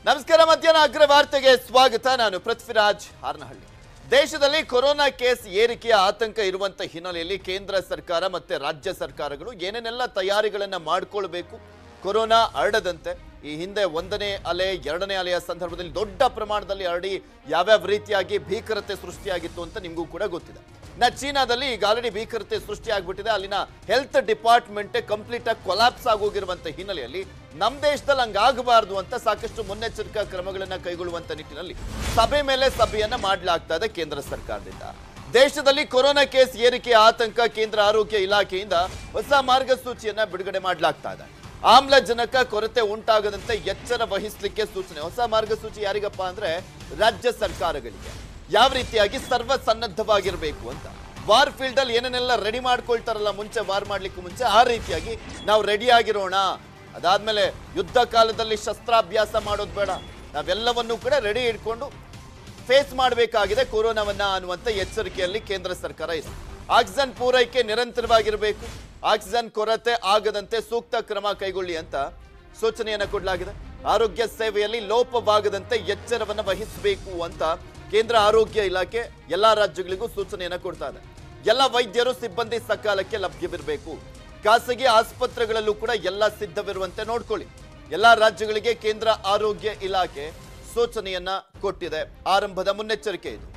ನಮಸ್ಕಾರ ಮಧ್ಯಾಹ್ನ ಅಗ್ರ ವಾರ್ತೆಗೆ ಸ್ವಾಗತ ನಾನು ಪೃಥ್ವಿರಾಜ್ ಹಾರ್ನಹಳ್ಳಿ ದೇಶದಲ್ಲಿ ಕೊರೋನಾ ಕೇಸ್ ಏರಿಕೆಯ ಆತಂಕ ಇರುವಂತ ಹಿನ್ನೆಲೆಯಲ್ಲಿ ಕೇಂದ್ರ ಸರ್ಕಾರ ಮತ್ತೆ ರಾಜ್ಯ ಸರ್ಕಾರಗಳು ಏನೇನೆಲ್ಲ ತಯಾರಿಗಳನ್ನ ಮಾಡಿಕೊಳ್ಬೇಕು ಕೊರೋನಾ ಹರಡದಂತೆ ಈ ಹಿಂದೆ ಒಂದನೇ ಅಲೆ ಎರಡನೇ ಅಲೆಯ ಸಂದರ್ಭದಲ್ಲಿ ದೊಡ್ಡ ಪ್ರಮಾಣದಲ್ಲಿ ಹರಡಿ ಯಾವ್ಯಾವ ರೀತಿಯಾಗಿ ಭೀಕರತೆ ಸೃಷ್ಟಿಯಾಗಿತ್ತು ಅಂತ ನಿಮಗೂ ಕೂಡ ಗೊತ್ತಿದೆ ನಾ ಚೀನಾದಲ್ಲಿ ಈಗ ಆಲ್ರೆಡಿ ಭೀಕರತೆ ಸೃಷ್ಟಿ ಆಗ್ಬಿಟ್ಟಿದೆ ಅಲ್ಲಿನ ಹೆಲ್ತ್ ಡಿಪಾರ್ಟ್ಮೆಂಟ್ ಕಂಪ್ಲೀಟ್ ಆಗಿ ಕೊಲಾಪ್ಸ್ ಆಗೋಗಿರುವಂತ ಹಿನ್ನೆಲೆಯಲ್ಲಿ ನಮ್ಮ ದೇಶದಲ್ಲಿ ಹಂಗಾಗಬಾರ್ದು ಅಂತ ಸಾಕಷ್ಟು ಮುನ್ನೆಚ್ಚರಿಕಾ ಕ್ರಮಗಳನ್ನ ಕೈಗೊಳ್ಳುವಂತ ನಿಟ್ಟಿನಲ್ಲಿ ಸಭೆ ಮೇಲೆ ಸಭೆಯನ್ನ ಮಾಡಲಾಗ್ತಾ ಇದೆ ಕೇಂದ್ರ ಸರ್ಕಾರದಿಂದ ದೇಶದಲ್ಲಿ ಕೊರೋನಾ ಕೇಸ್ ಏರಿಕೆ ಆತಂಕ ಕೇಂದ್ರ ಆರೋಗ್ಯ ಇಲಾಖೆಯಿಂದ ಹೊಸ ಮಾರ್ಗಸೂಚಿಯನ್ನ ಬಿಡುಗಡೆ ಮಾಡಲಾಗ್ತಾ ಇದೆ ಆಮ್ಲಜನಕ ಕೊರತೆ ಉಂಟಾಗದಂತೆ ಎಚ್ಚರ ವಹಿಸಲಿಕ್ಕೆ ಸೂಚನೆ ಹೊಸ ಮಾರ್ಗಸೂಚಿ ಯಾರಿಗಪ್ಪ ಅಂದ್ರೆ ರಾಜ್ಯ ಸರ್ಕಾರಗಳಿಗೆ ಯಾವ ರೀತಿಯಾಗಿ ಸರ್ವ ಸನ್ನದ್ಧವಾಗಿರ್ಬೇಕು ಅಂತ ವಾರ್ ಫೀಲ್ಡ್ ಅಲ್ಲಿ ಏನೇನೆಲ್ಲ ರೆಡಿ ಮಾಡ್ಕೊಳ್ತಾರಲ್ಲ ಮುಂಚೆ ವಾರ್ ಮಾಡ್ಲಿಕ್ಕೆ ಮುಂಚೆ ಆ ರೀತಿಯಾಗಿ ನಾವು ರೆಡಿ ಆಗಿರೋಣ ಅದಾದ್ಮೇಲೆ ಯುದ್ಧ ಕಾಲದಲ್ಲಿ ಶಸ್ತ್ರಾಭ್ಯಾಸ ಮಾಡೋದು ಬೇಡ ನಾವೆಲ್ಲವನ್ನೂ ಕೂಡ ರೆಡಿ ಇಟ್ಕೊಂಡು ಫೇಸ್ ಮಾಡಬೇಕಾಗಿದೆ ಕೊರೋನಾವನ್ನ ಅನ್ನುವಂತ ಎಚ್ಚರಿಕೆಯಲ್ಲಿ ಕೇಂದ್ರ ಸರ್ಕಾರ ಇದೆ ಆಕ್ಸಿಜನ್ ಪೂರೈಕೆ ನಿರಂತರವಾಗಿರಬೇಕು ಆಕ್ಸಿಜನ್ ಕೊರತೆ ಆಗದಂತೆ ಸೂಕ್ತ ಕ್ರಮ ಕೈಗೊಳ್ಳಿ ಅಂತ ಸೂಚನೆಯನ್ನ ಕೊಡಲಾಗಿದೆ ಆರೋಗ್ಯ ಸೇವೆಯಲ್ಲಿ ಲೋಪವಾಗದಂತೆ ಎಚ್ಚರವನ್ನ ವಹಿಸಬೇಕು ಅಂತ ಕೇಂದ್ರ ಆರೋಗ್ಯ ಇಲಾಖೆ ಎಲ್ಲಾ ರಾಜ್ಯಗಳಿಗೂ ಸೂಚನೆಯನ್ನ ಕೊಡ್ತಾ ಇದೆ ಎಲ್ಲ ವೈದ್ಯರು ಸಿಬ್ಬಂದಿ ಸಕಾಲಕ್ಕೆ ಲಭ್ಯವಿರಬೇಕು ಖಾಸಗಿ ಆಸ್ಪತ್ರೆಗಳಲ್ಲೂ ಕೂಡ ಎಲ್ಲ ಸಿದ್ಧವಿರುವಂತೆ ನೋಡ್ಕೊಳ್ಳಿ ಎಲ್ಲಾ ರಾಜ್ಯಗಳಿಗೆ ಕೇಂದ್ರ ಆರೋಗ್ಯ ಇಲಾಖೆ ಸೂಚನೆಯನ್ನ ಕೊಟ್ಟಿದೆ ಆರಂಭದ ಮುನ್ನೆಚ್ಚರಿಕೆ ಇದು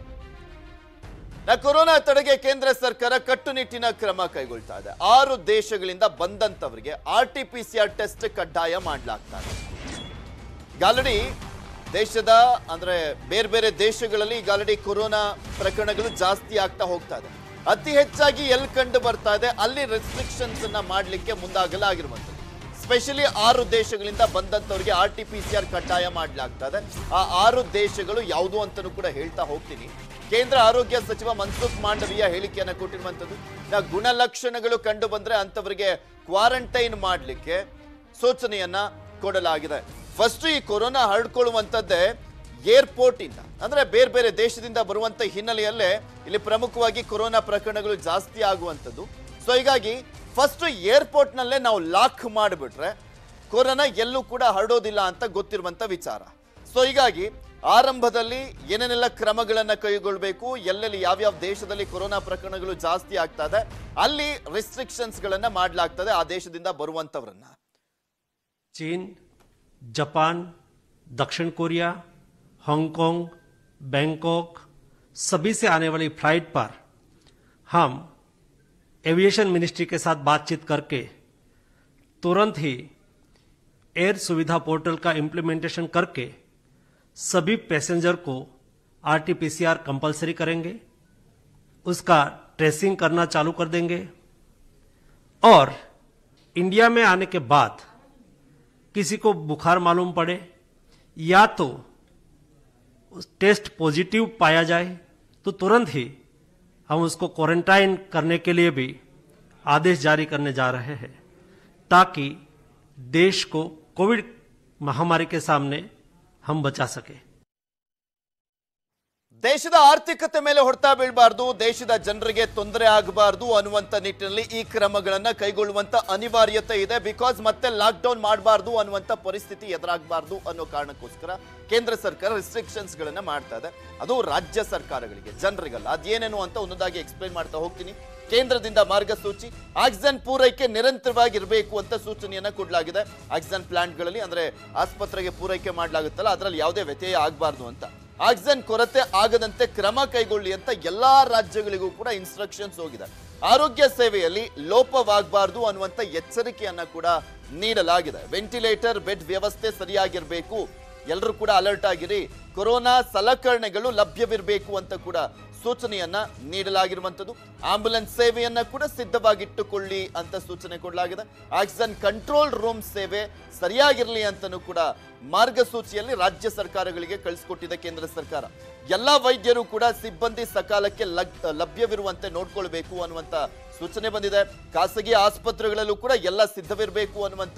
ನಾ ಕೊರೋನಾ ತಡೆಗೆ ಕೇಂದ್ರ ಸರ್ಕಾರ ಕಟ್ಟುನಿಟ್ಟಿನ ಕ್ರಮ ಕೈಗೊಳ್ತಾ ಇದೆ ಆರು ದೇಶಗಳಿಂದ ಬಂದಂತವರಿಗೆ R T P C R test ಕಡ್ಡಾಯ ಮಾಡಲಾಗ್ತಾ ಇದೆ ಗಾಲಡಿ ದೇಶದ ಅಂದ್ರೆ ಬೇರೆ ಬೇರೆ ದೇಶಗಳಲ್ಲಿ ಈಗ ಆಲ್ರೆಡಿ ಕೊರೋನಾ ಪ್ರಕರಣಗಳು ಜಾಸ್ತಿ ಆಗ್ತಾ ಹೋಗ್ತಾ ಇದೆ ಅತಿ ಹೆಚ್ಚಾಗಿ ಎಲ್ಲಿ ಕಂಡು ಬರ್ತಾ ಇದೆ ಅಲ್ಲಿ ರೆಸ್ಟ್ರಿಕ್ಷನ್ಸ್ ಅನ್ನ ಮಾಡ್ಲಿಕ್ಕೆ ಮುಂದಾಗಲಾಗಿರುವಂಥದ್ದು ಸ್ಪೆಷಲಿ ಆರು ದೇಶಗಳಿಂದ ಬಂದಂತವರಿಗೆ R T P C R ಕಡ್ಡಾಯ ಮಾಡಲಾಗ್ತಾ ಇದೆ ಆ ಆರು ದೇಶಗಳು ಯಾವುದು ಅಂತಲೂ ಕೂಡ ಹೇಳ್ತಾ ಹೋಗ್ತೀನಿ ಕೇಂದ್ರ ಆರೋಗ್ಯ ಸಚಿವ ಮನ್ಸುಖ್ ಮಾಂಡವಿಯ ಹೇಳಿಕೆಯನ್ನ ಕೊಟ್ಟಿರುವಂತದ್ದು ನಾ ಗುಣಲಕ್ಷಣಗಳು ಕಂಡು ಬಂದ್ರೆ ಅಂತವರಿಗೆ ಕ್ವಾರಂಟೈನ್ ಮಾಡಲಿಕ್ಕೆ ಸೂಚನೆಯನ್ನ ಕೊಡಲಾಗಿದೆ ಫಸ್ಟ್ ಈ ಕೊರೋನಾ ಹರಡ್ಕೊಳ್ಳುವಂಥದ್ದೇ ಏರ್ಪೋರ್ಟ್ ಇಂದ ಅಂದ್ರೆ ಬೇರೆ ಬೇರೆ ದೇಶದಿಂದ ಬರುವಂತ ಹಿನ್ನೆಲೆಯಲ್ಲೇ ಇಲ್ಲಿ ಪ್ರಮುಖವಾಗಿ ಕೊರೋನಾ ಪ್ರಕರಣಗಳು ಜಾಸ್ತಿ ಆಗುವಂಥದ್ದು ಸೊ ಹೀಗಾಗಿ ಫಸ್ಟ್ ಏರ್ಪೋರ್ಟ್ ನಲ್ಲೇ ನಾವು ಲಾಕ್ ಮಾಡಿಬಿಟ್ರೆ ಕೊರೋನಾ ಎಲ್ಲೂ ಕೂಡ ಹರಡೋದಿಲ್ಲ ಅಂತ ಗೊತ್ತಿರುವಂತ ವಿಚಾರ ಸೊ ಹೀಗಾಗಿ ಆರಂಭದಲ್ಲಿ ಏನೇನೆಲ್ಲ ಕ್ರಮಗಳನ್ನ ಕೈಗೊಳ್ಬೇಕು ಎಲ್ಲೆಲ್ಲಿ ಯಾವ್ಯಾವ ದೇಶದಲ್ಲಿ ಕೊರೋನಾ ಪ್ರಕರಣಗಳು ಜಾಸ್ತಿ ಆಗ್ತಾ ಇದೆ ಅಲ್ಲಿ ರಿಸ್ಟ್ರಿಕ್ಷನ್ಸ್ ಗಳನ್ನ ಮಾಡ್ಲಾಗ್ತದೆ ಆ ದೇಶದಿಂದ ಬರುವಂತವರನ್ನ चीन जापान दक्षिण कोरिया हांगकांग बैंकॉक सभी से आने वाली फ्लाइट पर हम एविएशन मिनिस्ट्री के साथ बातचीत करके तुरंत ही एयर सुविधा पोर्टल का इम्प्लीमेंटेशन करके सभी पैसेंजर को आरटीपीसीआर कंपलसरी करेंगे उसका ट्रेसिंग करना चालू कर देंगे और इंडिया में आने के बाद किसी को बुखार मालूम पड़े या तो उस टेस्ट पॉजिटिव पाया जाए तो तुरंत ही हम उसको क्वारंटाइन करने के लिए भी आदेश जारी करने जा रहे हैं ताकि देश को कोविड महामारी के सामने हम बचा सके ದೇಶದ ಆರ್ಥಿಕತೆ ಮೇಲೆ ಹೊಡೆತ ಬೀಳಬಾರ್ದು ದೇಶದ ಜನರಿಗೆ ತೊಂದರೆ ಆಗಬಾರ್ದು ಅನ್ನುವಂತ ನಿಟ್ಟಿನಲ್ಲಿ ಈ ಕ್ರಮಗಳನ್ನ ಕೈಗೊಳ್ಳುವಂತ ಅನಿವಾರ್ಯತೆ ಇದೆ ಬಿಕಾಸ್ ಮತ್ತೆ ಲಾಕ್ ಡೌನ್ ಮಾಡಬಾರ್ದು ಅನ್ನುವಂತ ಪರಿಸ್ಥಿತಿ ಎದುರಾಗಬಾರ್ದು ಅನ್ನೋ ಕಾರಣಕ್ಕೋಸ್ಕರ ಕೇಂದ್ರ ಸರ್ಕಾರ ರಿಸ್ಟ್ರಿಕ್ಷನ್ಸ್ ಗಳನ್ನ ಮಾಡ್ತಾ ಇದೆ ಅದು ರಾಜ್ಯ ಸರ್ಕಾರಗಳಿಗೆ ಜನರಿಗಲ್ಲ ಅದೇನೇನು ಅಂತ ಒಂದೊಂದಾಗಿ ಎಕ್ಸ್ಪ್ಲೈನ್ ಮಾಡ್ತಾ ಹೋಗ್ತೀನಿ ಕೇಂದ್ರದಿಂದ ಮಾರ್ಗಸೂಚಿ ಆಕ್ಸಿಜನ್ ಪೂರೈಕೆ ನಿರಂತರವಾಗಿರಬೇಕು ಅಂತ ಸೂಚನೆಯನ್ನ ಕೊಡಲಾಗಿದೆ ಆಕ್ಸಿಜನ್ ಪ್ಲಾಂಟ್ಗಳಲ್ಲಿ ಅಂದ್ರೆ ಆಸ್ಪತ್ರೆಗೆ ಪೂರೈಕೆ ಮಾಡಲಾಗುತ್ತಲ್ಲ ಅದರಲ್ಲಿ ಯಾವುದೇ ವ್ಯತ್ಯಯ ಆಗಬಾರ್ದು ಅಂತ ಆಕ್ಸಿಜನ್ ಕೊರತೆ ಆಗದಂತೆ ಕ್ರಮ ಕೈಗೊಳ್ಳಿ ಅಂತ ಎಲ್ಲಾ ರಾಜ್ಯಗಳಿಗೂ ಕೂಡ ಇನ್ಸ್ಟ್ರಕ್ಷನ್ಸ್ ಹೋಗಿದೆ ಆರೋಗ್ಯ ಸೇವೆಯಲ್ಲಿ ಲೋಪವಾಗಬಾರ್ದು ಅನ್ನುವಂತ ಎಚ್ಚರಿಕೆಯನ್ನ ಕೂಡ ನೀಡಲಾಗಿದೆ ವೆಂಟಿಲೇಟರ್ ಬೆಡ್ ವ್ಯವಸ್ಥೆ ಸರಿಯಾಗಿರಬೇಕು ಎಲ್ಲರೂ ಕೂಡ ಅಲರ್ಟ್ ಆಗಿರಿ ಕೊರೋನಾ ಸಲಕರಣೆಗಳು ಲಭ್ಯವಿರಬೇಕು ಅಂತ ಕೂಡ ಸೂಚನೆಯನ್ನ ನೀಡಲಾಗಿರುವಂತದ್ದು ಆಂಬ್ಯುಲೆನ್ಸ್ ಸೇವೆಯನ್ನ ಕೂಡ ಸಿದ್ಧವಾಗಿಟ್ಟುಕೊಳ್ಳಿ ಅಂತ ಸೂಚನೆ ಕೊಡಲಾಗಿದೆ ಆಕ್ಸಿಜನ್ ಕಂಟ್ರೋಲ್ ರೂಮ್ ಸೇವೆ ಸರಿಯಾಗಿರಲಿ ಅಂತನೂ ಕೂಡ ಮಾರ್ಗಸೂಚಿಯಲ್ಲಿ ರಾಜ್ಯ ಸರ್ಕಾರಗಳಿಗೆ ಕಳಿಸ್ಕೊಟ್ಟಿದೆ ಕೇಂದ್ರ ಸರ್ಕಾರ ಎಲ್ಲಾ ವೈದ್ಯರು ಕೂಡ ಸಿಬ್ಬಂದಿ ಸಕಾಲಕ್ಕೆ ಲಗ್- ಲಭ್ಯವಿರುವಂತೆ ನೋಡ್ಕೊಳ್ಬೇಕು ಅನ್ನುವಂತ ಸೂಚನೆ ಬಂದಿದೆ ಖಾಸಗಿ ಆಸ್ಪತ್ರೆಗಳಲ್ಲೂ ಕೂಡ ಎಲ್ಲ ಸಿದ್ಧವಿರಬೇಕು ಅನ್ನುವಂತ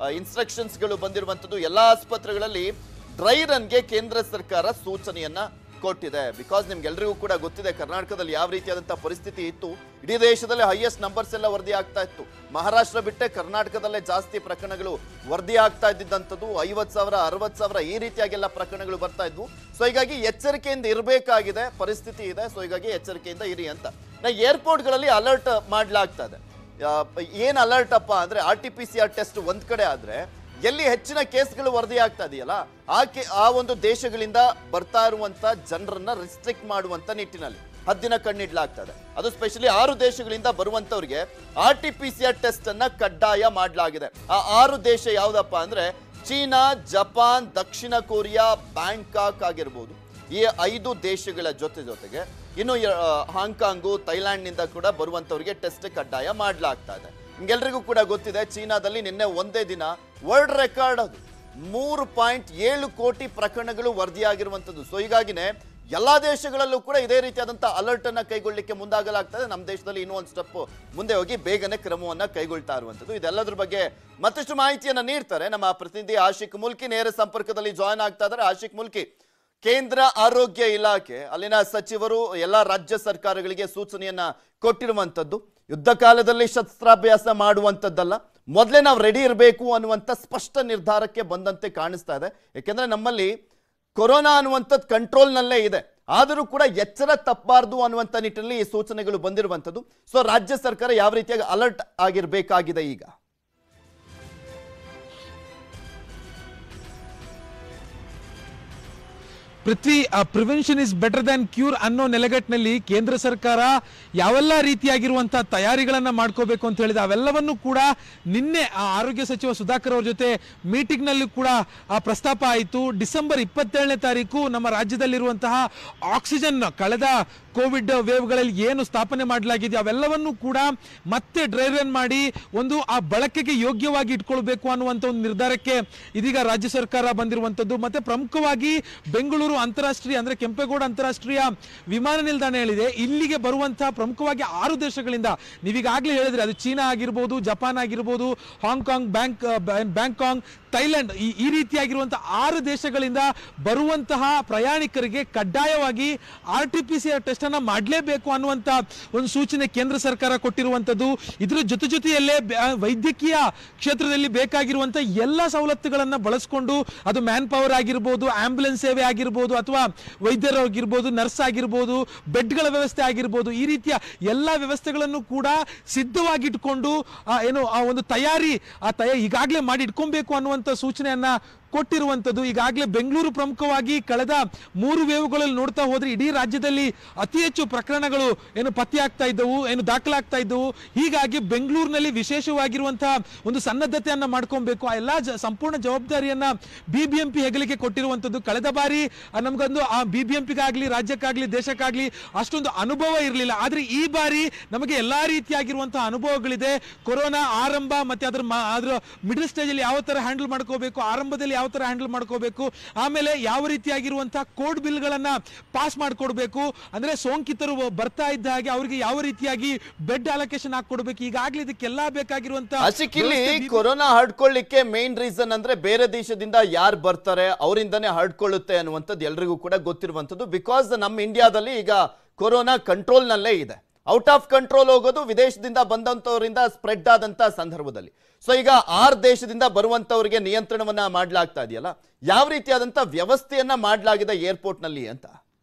ಇನ್ಸ್ಟ್ರಕ್ಷನ್ಸ್ಗಳು ಬಂದಿರುವಂತದ್ದು ಎಲ್ಲಾ ಆಸ್ಪತ್ರೆಗಳಲ್ಲಿ ಡ್ರೈ ರನ್ಗೆ ಕೇಂದ್ರ ಸರ್ಕಾರ ಸೂಚನೆಯನ್ನ ಕೊಟ್ಟಿದೆ ಬಿಕಾಸ್ ನಿಮ್ಗೆಲ್ರಿಗೂ ಕೂಡ ಗೊತ್ತಿದೆ ಕರ್ನಾಟಕದಲ್ಲಿ ಯಾವ ರೀತಿಯಾದಂತಹ ಪರಿಸ್ಥಿತಿ ಇತ್ತು ಇಡೀ ದೇಶದಲ್ಲಿ ಹೈಯೆಸ್ಟ್ ನಂಬರ್ಸ್ ಎಲ್ಲ ವರದಿ ಆಗ್ತಾ ಇತ್ತು ಮಹಾರಾಷ್ಟ್ರ ಬಿಟ್ಟೆ ಕರ್ನಾಟಕದಲ್ಲೇ ಜಾಸ್ತಿ ಪ್ರಕರಣಗಳು ವರದಿ ಆಗ್ತಾ ಇದ್ದಿದ್ದಂಥದ್ದು ಐವತ್ ಸಾವಿರ ಅರವತ್ ಸಾವಿರ ಈ ರೀತಿಯಾಗೆಲ್ಲ ಪ್ರಕರಣಗಳು ಬರ್ತಾ ಇದ್ವು ಸೊ ಹೀಗಾಗಿ ಎಚ್ಚರಿಕೆಯಿಂದ ಇರಬೇಕಾಗಿದೆ ಪರಿಸ್ಥಿತಿ ಇದೆ ಸೊ ಹೀಗಾಗಿ ಎಚ್ಚರಿಕೆಯಿಂದ ಇರಿ ಅಂತ ನಾ ಏರ್ಪೋರ್ಟ್ಗಳಲ್ಲಿ ಅಲರ್ಟ್ ಮಾಡ್ಲಾಗ್ತಾ ಇದೆ ಆ, ಏನ್ ಅಲರ್ಟ್ ಅಪ್ಪ ಅಂದ್ರೆ R T P C R test ಒಂದ್ ಕಡೆ ಆದ್ರೆ ಎಲ್ಲಿ ಹೆಚ್ಚಿನ ಕೇಸ್ಗಳು ವರದಿ ಆಗ್ತಾ ಇದೆಯಲ್ಲ ಆ ಕೆ ಆ ಒಂದು ದೇಶಗಳಿಂದ ಬರ್ತಾ ಇರುವಂತ ಜನರನ್ನ ರಿಸ್ಟ್ರಿಕ್ಟ್ ಮಾಡುವಂತ ನಿಟ್ಟಿನಲ್ಲಿ ಹದ್ದಿನ ಕಣ್ಣಿಡ್ಲಾಗ್ತದೆ ಅದು ಸ್ಪೆಷಲಿ ಆರು ದೇಶಗಳಿಂದ ಬರುವಂತವ್ರಿಗೆ R T P C R test ಅನ್ನ ಕಡ್ಡಾಯ ಮಾಡಲಾಗಿದೆ ಆ ಆರು ದೇಶ ಯಾವ್ದಪ್ಪ ಅಂದ್ರೆ ಚೀನಾ ಜಪಾನ್ ದಕ್ಷಿಣ ಕೊರಿಯಾ ಬ್ಯಾಂಕಾಕ್ ಆಗಿರ್ಬೋದು ಈ ಐದು ದೇಶಗಳ ಜೊತೆ ಜೊತೆಗೆ ಇನ್ನು ಯ- ಆ, ಹಾಂಗ್ಕಾಂಗು ಥೈಲ್ಯಾಂಡ್ನಿಂದ ಕೂಡ ಬರುವಂತವರಿಗೆ ಟೆಸ್ಟ್ ಕಡ್ಡಾಯ ಮಾಡಲಾಗ್ತಾ ಇದೆ ನಿಮ್ಗೆಲ್ರಿಗೂ ಕೂಡ ಗೊತ್ತಿದೆ ಚೀನಾದಲ್ಲಿ ನಿನ್ನೆ ಒಂದೇ ದಿನ ವರ್ಲ್ಡ್ ರೆಕಾರ್ಡ್ ಅದು ಮೂರು ಪಾಯಿಂಟ್ ಏಳು ಕೋಟಿ ಪ್ರಕರಣಗಳು ವರದಿಯಾಗಿರುವಂಥದ್ದು ಸೊ ಹೀಗಾಗಿನೇ ಎಲ್ಲಾ ದೇಶಗಳಲ್ಲೂ ಕೂಡ ಇದೇ ರೀತಿಯಾದಂಥ ಅಲರ್ಟ್ ಅನ್ನ ಕೈಗೊಳ್ಳಲಿಕ್ಕೆ ಮುಂದಾಗಲಾಗ್ತದೆ ನಮ್ಮ ದೇಶದಲ್ಲಿ ಇನ್ನೂ ಒಂದು ಸ್ಟೆಪ್ ಮುಂದೆ ಹೋಗಿ ಬೇಗನೆ ಕ್ರಮವನ್ನ ಕೈಗೊಳ್ತಾ ಇರುವಂಥದ್ದು ಇದೆಲ್ಲದ್ರ ಬಗ್ಗೆ ಮತ್ತಷ್ಟು ಮಾಹಿತಿಯನ್ನ ನೀಡ್ತಾರೆ ನಮ್ಮ ಪ್ರತಿನಿಧಿ ಆಶಿಕ್ ಮುಲ್ಕಿ ನೇರ ಸಂಪರ್ಕದಲ್ಲಿ ಜಾಯ್ನ್ ಆಗ್ತಾ ಇದ್ದಾರೆ ಆಶಿಕ್ ಮುಲ್ಕಿ ಕೇಂದ್ರ ಆರೋಗ್ಯ ಇಲಾಖೆ ಅಲ್ಲಿನ ಸಚಿವರು ಎಲ್ಲ ರಾಜ್ಯ ಸರ್ಕಾರಗಳಿಗೆ ಸೂಚನೆಯನ್ನ ಕೊಟ್ಟಿರುವಂತದ್ದು ಯುದ್ಧ ಕಾಲದಲ್ಲಿ ಶಸ್ತ್ರಾಭ್ಯಾಸ ಮಾಡುವಂಥದ್ದಲ್ಲ ಮೊದಲೇ ನಾವು ರೆಡಿ ಇರಬೇಕು ಅನ್ನುವಂಥ ಸ್ಪಷ್ಟ ನಿರ್ಧಾರಕ್ಕೆ ಬಂದಂತೆ ಕಾಣಿಸ್ತಾ ಇದೆ ಯಾಕೆಂದ್ರೆ ನಮ್ಮಲ್ಲಿ ಕೊರೋನಾ ಅನ್ನುವಂಥದ್ದು ಕಂಟ್ರೋಲ್ನಲ್ಲೇ ಇದೆ ಆದರೂ ಕೂಡ ಎಚ್ಚರ ತಪ್ಪಬಾರ್ದು ಅನ್ನುವಂಥ ನಿಟ್ಟಿನಲ್ಲಿ ಈ ಸೂಚನೆಗಳು ಬಂದಿರುವಂಥದ್ದು ಸೊ ರಾಜ್ಯ ಸರ್ಕಾರ ಯಾವ ರೀತಿಯಾಗಿ ಅಲರ್ಟ್ ಆಗಿರಬೇಕಾಗಿದೆ ಈಗ Prithvi prevention is better than cure ಅನ್ನೋ ನೆಲೆಗಟ್ಟಿನಲ್ಲಿ ಕೇಂದ್ರ ಸರ್ಕಾರ ಯಾವೆಲ್ಲ ರೀತಿಯಾಗಿರುವಂತಹ ತಯಾರಿಗಳನ್ನ ಮಾಡ್ಕೋಬೇಕು ಅಂತ ಹೇಳಿದ ಅವೆಲ್ಲವನ್ನು ಕೂಡ ನಿನ್ನೆ ಆ ಆರೋಗ್ಯ ಸಚಿವ ಸುಧಾಕರ್ ಅವ್ರ ಜೊತೆ ಮೀಟಿಂಗ್ ನಲ್ಲಿ ಕೂಡ ಆ ಪ್ರಸ್ತಾಪ ಆಯಿತು ಡಿಸೆಂಬರ್ ಇಪ್ಪತ್ತೇಳನೇ ತಾರೀಕು ನಮ್ಮ ರಾಜ್ಯದಲ್ಲಿರುವಂತಹ ಆಕ್ಸಿಜನ್ ಕಳೆದ ಕೋವಿಡ್ ವೇವ್ಗಳಲ್ಲಿ ಏನು ಸ್ಥಾಪನೆ ಮಾಡಲಾಗಿದೆ ಅವೆಲ್ಲವನ್ನು ಕೂಡ ಮತ್ತೆ ಡ್ರೈ ರನ್ ಮಾಡಿ ಒಂದು ಆ ಬಳಕೆಗೆ ಯೋಗ್ಯವಾಗಿ ಇಟ್ಕೊಳ್ಬೇಕು ಅನ್ನುವಂಥ ಒಂದು ನಿರ್ಧಾರಕ್ಕೆ ಇದೀಗ ರಾಜ್ಯ ಸರ್ಕಾರ ಬಂದಿರುವಂತದ್ದು ಮತ್ತೆ ಪ್ರಮುಖವಾಗಿ ಬೆಂಗಳೂರು ಅಂತಾರಾಷ್ಟ್ರೀಯ ಅಂದ್ರೆ ಕೆಂಪೇಗೌಡ ಅಂತಾರಾಷ್ಟ್ರೀಯ ವಿಮಾನ ನಿಲ್ದಾಣ ಹೇಳಿದೆ ಇಲ್ಲಿಗೆ ಬರುವಂತಹ ಪ್ರಮುಖವಾಗಿ ಆರು ದೇಶಗಳಿಂದ ನೀವೀಗಾಗಲೇ ಹೇಳಿದ್ರೆ ಅದು ಚೀನಾ ಆಗಿರ್ಬೋದು ಜಪಾನ್ ಆಗಿರ್ಬೋದು ಹಾಂಗ್ಕಾಂಗ್ ಬ್ಯಾಂಕ್ ಬ್ಯಾಂಕಾಂಗ್ ಥೈಲ್ಯಾಂಡ್ ಈ ಈ ರೀತಿಯಾಗಿರುವಂತಹ ಆರು ದೇಶಗಳಿಂದ ಬರುವಂತಹ ಪ್ರಯಾಣಿಕರಿಗೆ ಕಡ್ಡಾಯವಾಗಿ R T P C R test ಅನ್ನ ಮಾಡಲೇಬೇಕು ಅನ್ನುವಂತ ಒಂದು ಸೂಚನೆ ಕೇಂದ್ರ ಸರ್ಕಾರ ಕೊಟ್ಟಿರುವಂತದ್ದು ಇದ್ರ ಜೊತೆ ಜೊತೆಯಲ್ಲೇ ಬೆ- ಆ, ವೈದ್ಯಕೀಯ ಕ್ಷೇತ್ರದಲ್ಲಿ ಬೇಕಾಗಿರುವಂತ ಎಲ್ಲ ಸವಲತ್ತುಗಳನ್ನ ಬಳಸ್ಕೊಂಡು ಅದು ಮ್ಯಾನ್ ಪವರ್ ಆಗಿರ್ಬೋದು ಆಂಬ್ಯುಲೆನ್ಸ್ ಸೇವೆ ಆಗಿರ್ಬೋದು ಅಥವಾ ವೈದ್ಯರಾಗಿರ್ಬೋದು ನರ್ಸ್ ಆಗಿರ್ಬೋದು ಬೆಡ್ಗಳ ವ್ಯವಸ್ಥೆ ಆಗಿರ್ಬೋದು ಈ ರೀತಿಯ ಎಲ್ಲ ವ್ಯವಸ್ಥೆಗಳನ್ನು ಕೂಡ ಸಿದ್ಧವಾಗಿಟ್ಕೊಂಡು ಆ, ಏನು ಆ ಒಂದು ತಯಾರಿ ಆ ತಯ ಈಗಾಗಲೇ ಮಾಡಿ ಇಟ್ಕೊಬೇಕು ಅನ್ನುವಂಥ ಸೂಚನೆಯನ್ನ ಕೊಟ್ಟಿರುವಂಥದ್ದು ಈಗಾಗಲೇ ಬೆಂಗಳೂರು ಪ್ರಮುಖವಾಗಿ ಕಳೆದ ಮೂರು ವೇವುಗಳಲ್ಲಿ ನೋಡ್ತಾ ಹೋದ್ರೆ ಇಡೀ ರಾಜ್ಯದಲ್ಲಿ ಅತಿ ಹೆಚ್ಚು ಪ್ರಕರಣಗಳು ಏನು ಪತ್ತೆಯಾಗ್ತಾ ಇದ್ದವು ಏನು ದಾಖಲಾಗ್ತಾ ಇದ್ದವು ಹೀಗಾಗಿ ಬೆಂಗಳೂರಿನಲ್ಲಿ ವಿಶೇಷವಾಗಿರುವಂತಹ ಒಂದು ಸನ್ನದ್ಧತೆಯನ್ನ ಮಾಡ್ಕೊಬೇಕು ಆ ಎಲ್ಲ ಜ- ಸಂಪೂರ್ಣ ಜವಾಬ್ದಾರಿಯನ್ನ ಬಿಬಿಎಂಪಿ ಹೆಗಲಿಗೆ ಕೊಟ್ಟಿರುವಂಥದ್ದು ಕಳೆದ ಬಾರಿ ಆ, ನಮ್ಗೊಂದು ಆ ಬಿಬಿಎಂಪಿಗಾಗ್ಲಿ ರಾಜ್ಯಕ್ಕಾಗ್ಲಿ ದೇಶಕ್ಕಾಗ್ಲಿ ಅಷ್ಟೊಂದು ಅನುಭವ ಇರಲಿಲ್ಲ ಆದ್ರೆ ಈ ಬಾರಿ ನಮಗೆ ಎಲ್ಲಾ ರೀತಿಯಾಗಿರುವಂತಹ ಅನುಭವಗಳಿದೆ ಕೊರೋನಾ ಆರಂಭ ಮತ್ತೆ ಅದ್ರ ಮ- ಅದ್ರ ಮಿಡಲ್ ಸ್ಟೇಜ್ ಅಲ್ಲಿ ಯಾವ ತರ ಹ್ಯಾಂಡಲ್ ಮಾಡ್ಕೋಬೇಕು ಆರಂಭದಲ್ಲಿ ಯಾವ ತರ ಹ್ಯಾಂಡಲ್ ಮಾಡ್ಕೋಬೇಕು ಆಮೇಲೆ ಯಾವ ರೀತಿಯಾಗಿರುವಂತಹ ಕೋಡ್ ಬಿಲ್ಗಳನ್ನ ಪಾಸ್ ಮಾಡ್ಕೊಡ್ಬೇಕು ಅಂದ್ರೆ ಸೋಂಕಿತರು ಬರ್ತಾ ಇದ್ದ ಹಾಗೆ ಅವರಿಗೆ ಯಾವ ರೀತಿಯಾಗಿ ಬೆಡ್ ಅಲೋಕೇಶನ್ ಹಾಕೊಡ್ಬೇಕು ಈಗಾಗಲೇ ಇದಕ್ಕೆಲ್ಲ ಬೇಕಾಗಿರುವಂತಹ ಅಶಿಕ್ ಇಲ್ಲಿ ವ್ಯವಸ್ಥೆ ಬಿ- ಕೊರೋನಾ ಹರಡ್ಕೊಳ್ಳಿಕ್ಕೆ ಮೇನ್ ರೀಸನ್ ಅಂದ್ರೆ ಬೇರೆ ದೇಶದಿಂದ ಯಾರು ಬರ್ತಾರೆ ಅವರಿಂದನೇ ಹರಡ್ಕೊಳ್ಳುತ್ತೆ ಅನ್ನುವಂಥದ್ದು ಎಲ್ರಿಗೂ ಕೂಡ ಗೊತ್ತಿರುವಂಥದ್ದು ಬಿಕಾಸ್ ನಮ್ಮ ಇಂಡಿಯಾದಲ್ಲಿ ಈಗ ಕೊರೋನಾ ಕಂಟ್ರೋಲ್ ನಲ್ಲೇ ಇದೆ ಔಟ್ ಆಫ್ ಕಂಟ್ರೋಲ್ ಹೋಗೋದು ವಿದೇಶದಿಂದ ಬಂದಂತವರಿಂದ ಸ್ಪ್ರೆಡ್ ಆದಂತ ಸಂದರ್ಭದಲ್ಲಿ ಸೊ ಈಗ ಆರ್ ದೇಶದಿಂದ ಬರುವಂತವರಿಗೆ ನಿಯಂತ್ರಣವನ್ನ ಮಾಡ್ಲಾಗ್ತಾ ಇದೆಯಲ್ಲ ಯಾವ ರೀತಿಯಾದಂತ ವ್ಯವಸ್ಥೆಯನ್ನ ಮಾಡ್ಲಾಗಿದೆ ಏರ್ಪೋರ್ಟ್ ನಲ್ಲಿ ಅಂತ